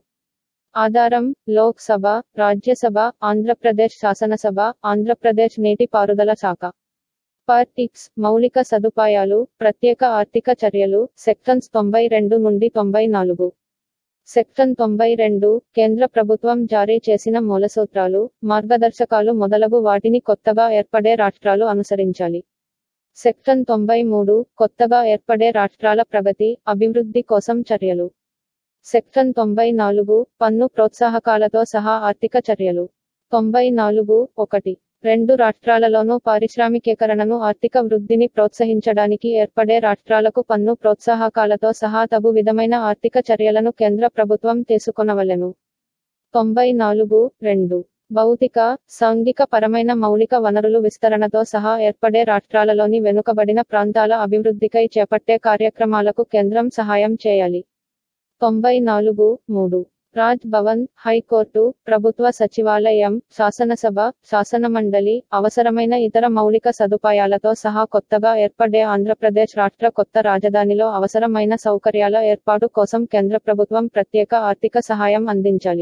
ఆధారం లోక్సభ రాజ్యసభ ఆంధ్రప్రదేశ్ శాసనసభ ఆంధ్రప్రదేశ్ నీటిపారుదల శాఖ పార్టిక్స్ మౌలిక సదుపాయాలు ప్రత్యేక ఆర్థిక చర్యలు సెక్షన్స్ తొంభై రెండు నుండి తొంభై నాలుగు సెక్షన్ తొంభై రెండు కేంద్ర ప్రభుత్వం జారీ చేసిన మూలసూత్రాలు మార్గదర్శకాలు మొదలగు వాటిని కొత్తగా ఏర్పడే రాష్ట్రాలు అనుసరించాలి సెక్షన్ తొంభై మూడు కొత్తగా ఏర్పడే రాష్ట్రాల ప్రగతి అభివృద్ధి కోసం చర్యలు సెక్షన్ తొంభై నాలుగు పన్ను ప్రోత్సాహకాలతో సహా ఆర్థిక చర్యలు తొంభై నాలుగు ఒకటి రెండు రాష్ట్రాలలోనూ పారిశ్రామికీకరణను ఆర్థిక వృద్ధిని ప్రోత్సహించడానికి ఏర్పడే రాష్ట్రాలకు పన్ను ప్రోత్సాహకాలతో సహా తగు విధమైన ఆర్థిక చర్యలను కేంద్ర ప్రభుత్వం తీసుకొనవలెను తొంభై నాలుగు రెండు భౌతిక సాంఘిక పరమైన మౌలిక వనరులు విస్తరణతో సహా ఏర్పడే రాష్ట్రాలలోని వెనుకబడిన ప్రాంతాల అభివృద్ధికై చేపట్టే కార్యక్రమాలకు కేంద్రం సహాయం చేయాలి తొంభై నాలుగు మూడు రాజ్ భవన్ హైకోర్టు ప్రభుత్వ సచివాలయం శాసనసభ శాసనమండలి అవసరమైన ఇతర మౌలిక సదుపాయాలతో సహా కొత్తగా ఏర్పడే ఆంధ్రప్రదేశ్ రాష్ట్ర కొత్త రాజధానిలో అవసరమైన సౌకర్యాల ఏర్పాటు కోసం కేంద్ర ప్రభుత్వం ప్రత్యేక ఆర్థిక సహాయం అందించాలి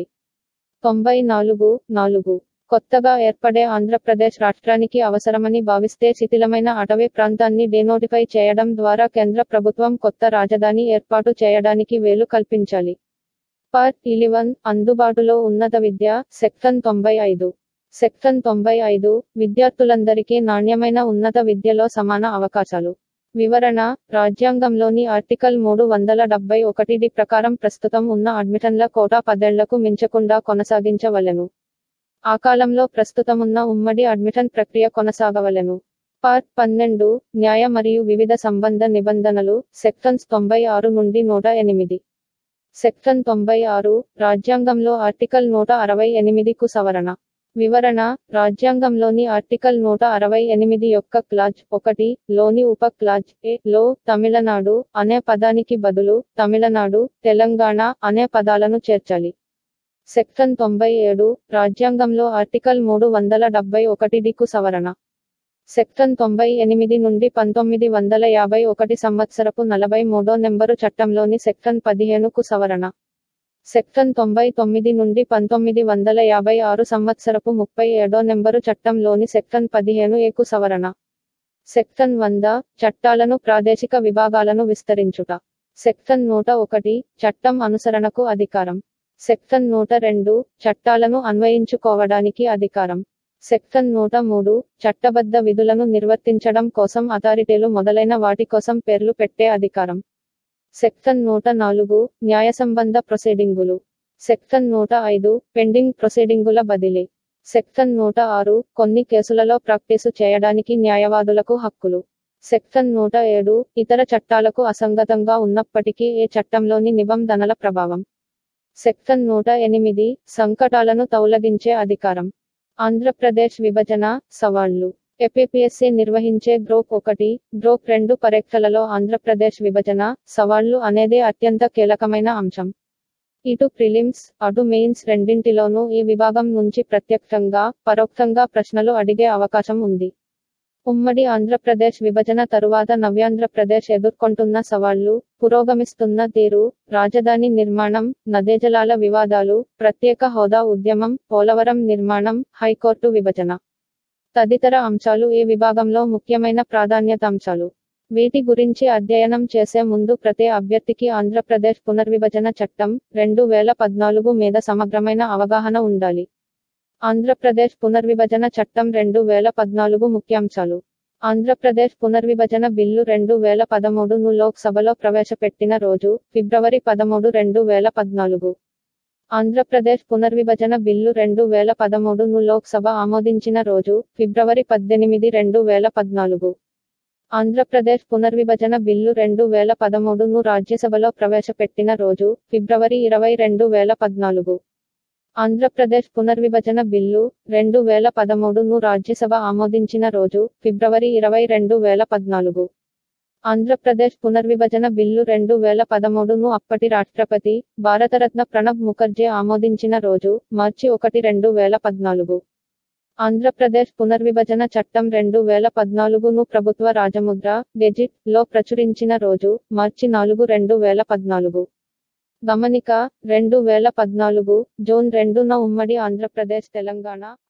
తొంభై నాలుగు నాలుగు కొత్తగా ఏర్పడే ఆంధ్రప్రదేశ్ రాష్ట్రానికి అవసరమని భావిస్తే శిథిలమైన అటవీ ప్రాంతాన్ని డీనోటిఫై చేయడం ద్వారా కేంద్ర ప్రభుత్వం కొత్త రాజధాని ఏర్పాటు చేయడానికి వేలు కల్పించాలి పార్ట్ ఇలివన్ అందుబాటులో ఉన్నత విద్య సెక్షన్ తొంభై ఐదు సెక్షన్ తొంభై ఐదు విద్యార్థులందరికీ నాణ్యమైన ఉన్నత విద్యలో సమాన అవకాశాలు వివరణ రాజ్యాంగంలోని ఆర్టికల్ మూడు వందల డెబ్బై ఒకటి డి ప్రకారం ప్రస్తుతం ఉన్న అడ్మిషన్ల కోటా పదేళ్లకు మించకుండా కొనసాగించవలెను ఆ కాలంలో ప్రస్తుతమున్న ఉమ్మడి అడ్మిషన్ ప్రక్రియ కొనసాగవలెను పార్ట్ పన్నెండు న్యాయ మరియు వివిధ సంబంధ నిబంధనలు సెక్షన్స్ తొంభై ఆరు నుండి నూట ఎనిమిది సెక్షన్ తొంభై ఆరు రాజ్యాంగంలో ఆర్టికల్ నూట అరవై ఎనిమిదికు సవరణ వివరణ రాజ్యాంగంలోని ఆర్టికల్ నూట అరవై ఎనిమిది యొక్క క్లాజ్ ఒకటి లోని ఉప క్లాజ్ ఏ లో తమిళనాడు అనే పదానికి బదులు తమిళనాడు తెలంగాణ అనే పదాలను చేర్చాలి సెక్షన్ తొంభై ఏడు రాజ్యాంగంలో ఆర్టికల్ మూడు వందల డెబ్బై ఒకటి డికు సవరణ సెక్షన్ తొంభై ఎనిమిది నుండి పంతొమ్మిది వందల యాభై ఒకటి సంవత్సరపు నలభై మూడో నెంబరు చట్టంలోని సెక్షన్ పదిహేనుకు సవరణ సెక్షన్ తొంభై తొమ్మిది నుండి పంతొమ్మిది వందల యాభై ఆరు సంవత్సరపు ముప్పై ఏడో నెంబరు చట్టంలోని సెక్షన్ పదిహేను ఏకు సవరణ సెక్షన్ వంద చట్టాలను ప్రాదేశిక విభాగాలను విస్తరించుట సెక్షన్ నూట ఒకటి చట్టం అనుసరణకు అధికారం సెక్షన్ నూట రెండు చట్టాలను అన్వయించుకోవడానికి అధికారం సెక్షన్ నూట మూడు చట్టబద్ధ విధులను నిర్వర్తించడం కోసం అథారిటీలు మొదలైన వాటి కోసం పేర్లు పెట్టే అధికారం సెక్షన్ నూట నాలుగు న్యాయ సంబంధ ప్రొసీడింగులు సెక్షన్ నూట ఐదు పెండింగ్ ప్రొసీడింగుల బదిలీ సెక్షన్ నూట ఆరు కొన్ని కేసులలో ప్రాక్టీసు చేయడానికి న్యాయవాదులకు హక్కులు సెక్షన్ నూట ఏడు ఇతర చట్టాలకు అసంగతంగా ఉన్నప్పటికీ ఏ చట్టంలోని నిబంధనల ప్రభావం సెక్షన్ నూట ఎనిమిది సంకటాలను తౌలగించే అధికారం ఆంధ్రప్రదేశ్ విభజన సవాళ్లు ఎపిపిఎస్సి నిర్వహించే గ్రూప్ ఒకటి గ్రూప్ రెండు పరీక్షలలో ఆంధ్రప్రదేశ్ విభజన సవాళ్లు అనేది అత్యంత కీలకమైన అంశం ఇటు ప్రిలిమ్స్ అటు మెయిన్స్ రెండింటిలోనూ ఈ విభాగం నుంచి ప్రత్యక్షంగా పరోక్షంగా ప్రశ్నలు అడిగే అవకాశం ఉంది ఉమ్మడి ఆంధ్రప్రదేశ్ విభజన తరువాత నవ్యాంధ్రప్రదేశ్ ఎదుర్కొంటున్న సవాళ్లు పురోగమిస్తున్న తీరు రాజధాని నిర్మాణం నదేజలాల వివాదాలు ప్రత్యేక హోదా ఉద్యమం పోలవరం నిర్మాణం హైకోర్టు విభజన తదితర అంశాలు ఈ విభాగంలో ముఖ్యమైన ప్రాధాన్యత అంశాలు వీటి గురించి అధ్యయనం చేసే ముందు ప్రతి అభ్యర్థికి ఆంధ్రప్రదేశ్ పునర్విభజన చట్టం రెండు వేల పద్నాలుగు మీద సమగ్రమైన అవగాహన ఉండాలి ఆంధ్రప్రదేశ్ పునర్విభజన చట్టం రెండు వేల పద్నాలుగు ముఖ్యాంశాలు ఆంధ్రప్రదేశ్ పునర్విభజన బిల్లు రెండు వేల పదమూడును లోక్సభలో ప్రవేశపెట్టిన రోజు ఫిబ్రవరి పదమూడు రెండు వేల పద్నాలుగు ఆంధ్రప్రదేశ్ పునర్విభజన బిల్లు రెండు వేల పదమూడును లోక్సభ ఆమోదించిన రోజు ఫిబ్రవరి పద్దెనిమిది రెండు వేల పద్నాలుగు ఆంధ్రప్రదేశ్ పునర్విభజన బిల్లు రెండు వేల పదమూడును రాజ్యసభలో ప్రవేశపెట్టిన రోజు ఫిబ్రవరి ఇరవై రెండు వేల పద్నాలుగు ఆంధ్రప్రదేశ్ పునర్విభజన బిల్లు రెండు వేల పదమూడును రాజ్యసభ ఆమోదించిన రోజు ఫిబ్రవరి ఇరవై రెండు వేల పద్నాలుగు ఆంధ్రప్రదేశ్ పునర్విభజన బిల్లు రెండు వేల పదమూడును అప్పటి రాష్ట్రపతి భారతరత్న ప్రణబ్ ముఖర్జీ ఆమోదించిన రోజు మార్చి ఒకటి రెండు వేల పద్నాలుగు ఆంధ్రప్రదేశ్ పునర్విభజన చట్టం రెండు వేల పద్నాలుగును ప్రభుత్వ రాజముద్ర గెజిట్ లో ప్రచురించిన రోజు మార్చి నాలుగు రెండు వేల పద్నాలుగు గమనిక రెండు వేల పద్నాలుగు జూన్ రెండున ఉమ్మడి ఆంధ్రప్రదేశ్ తెలంగాణ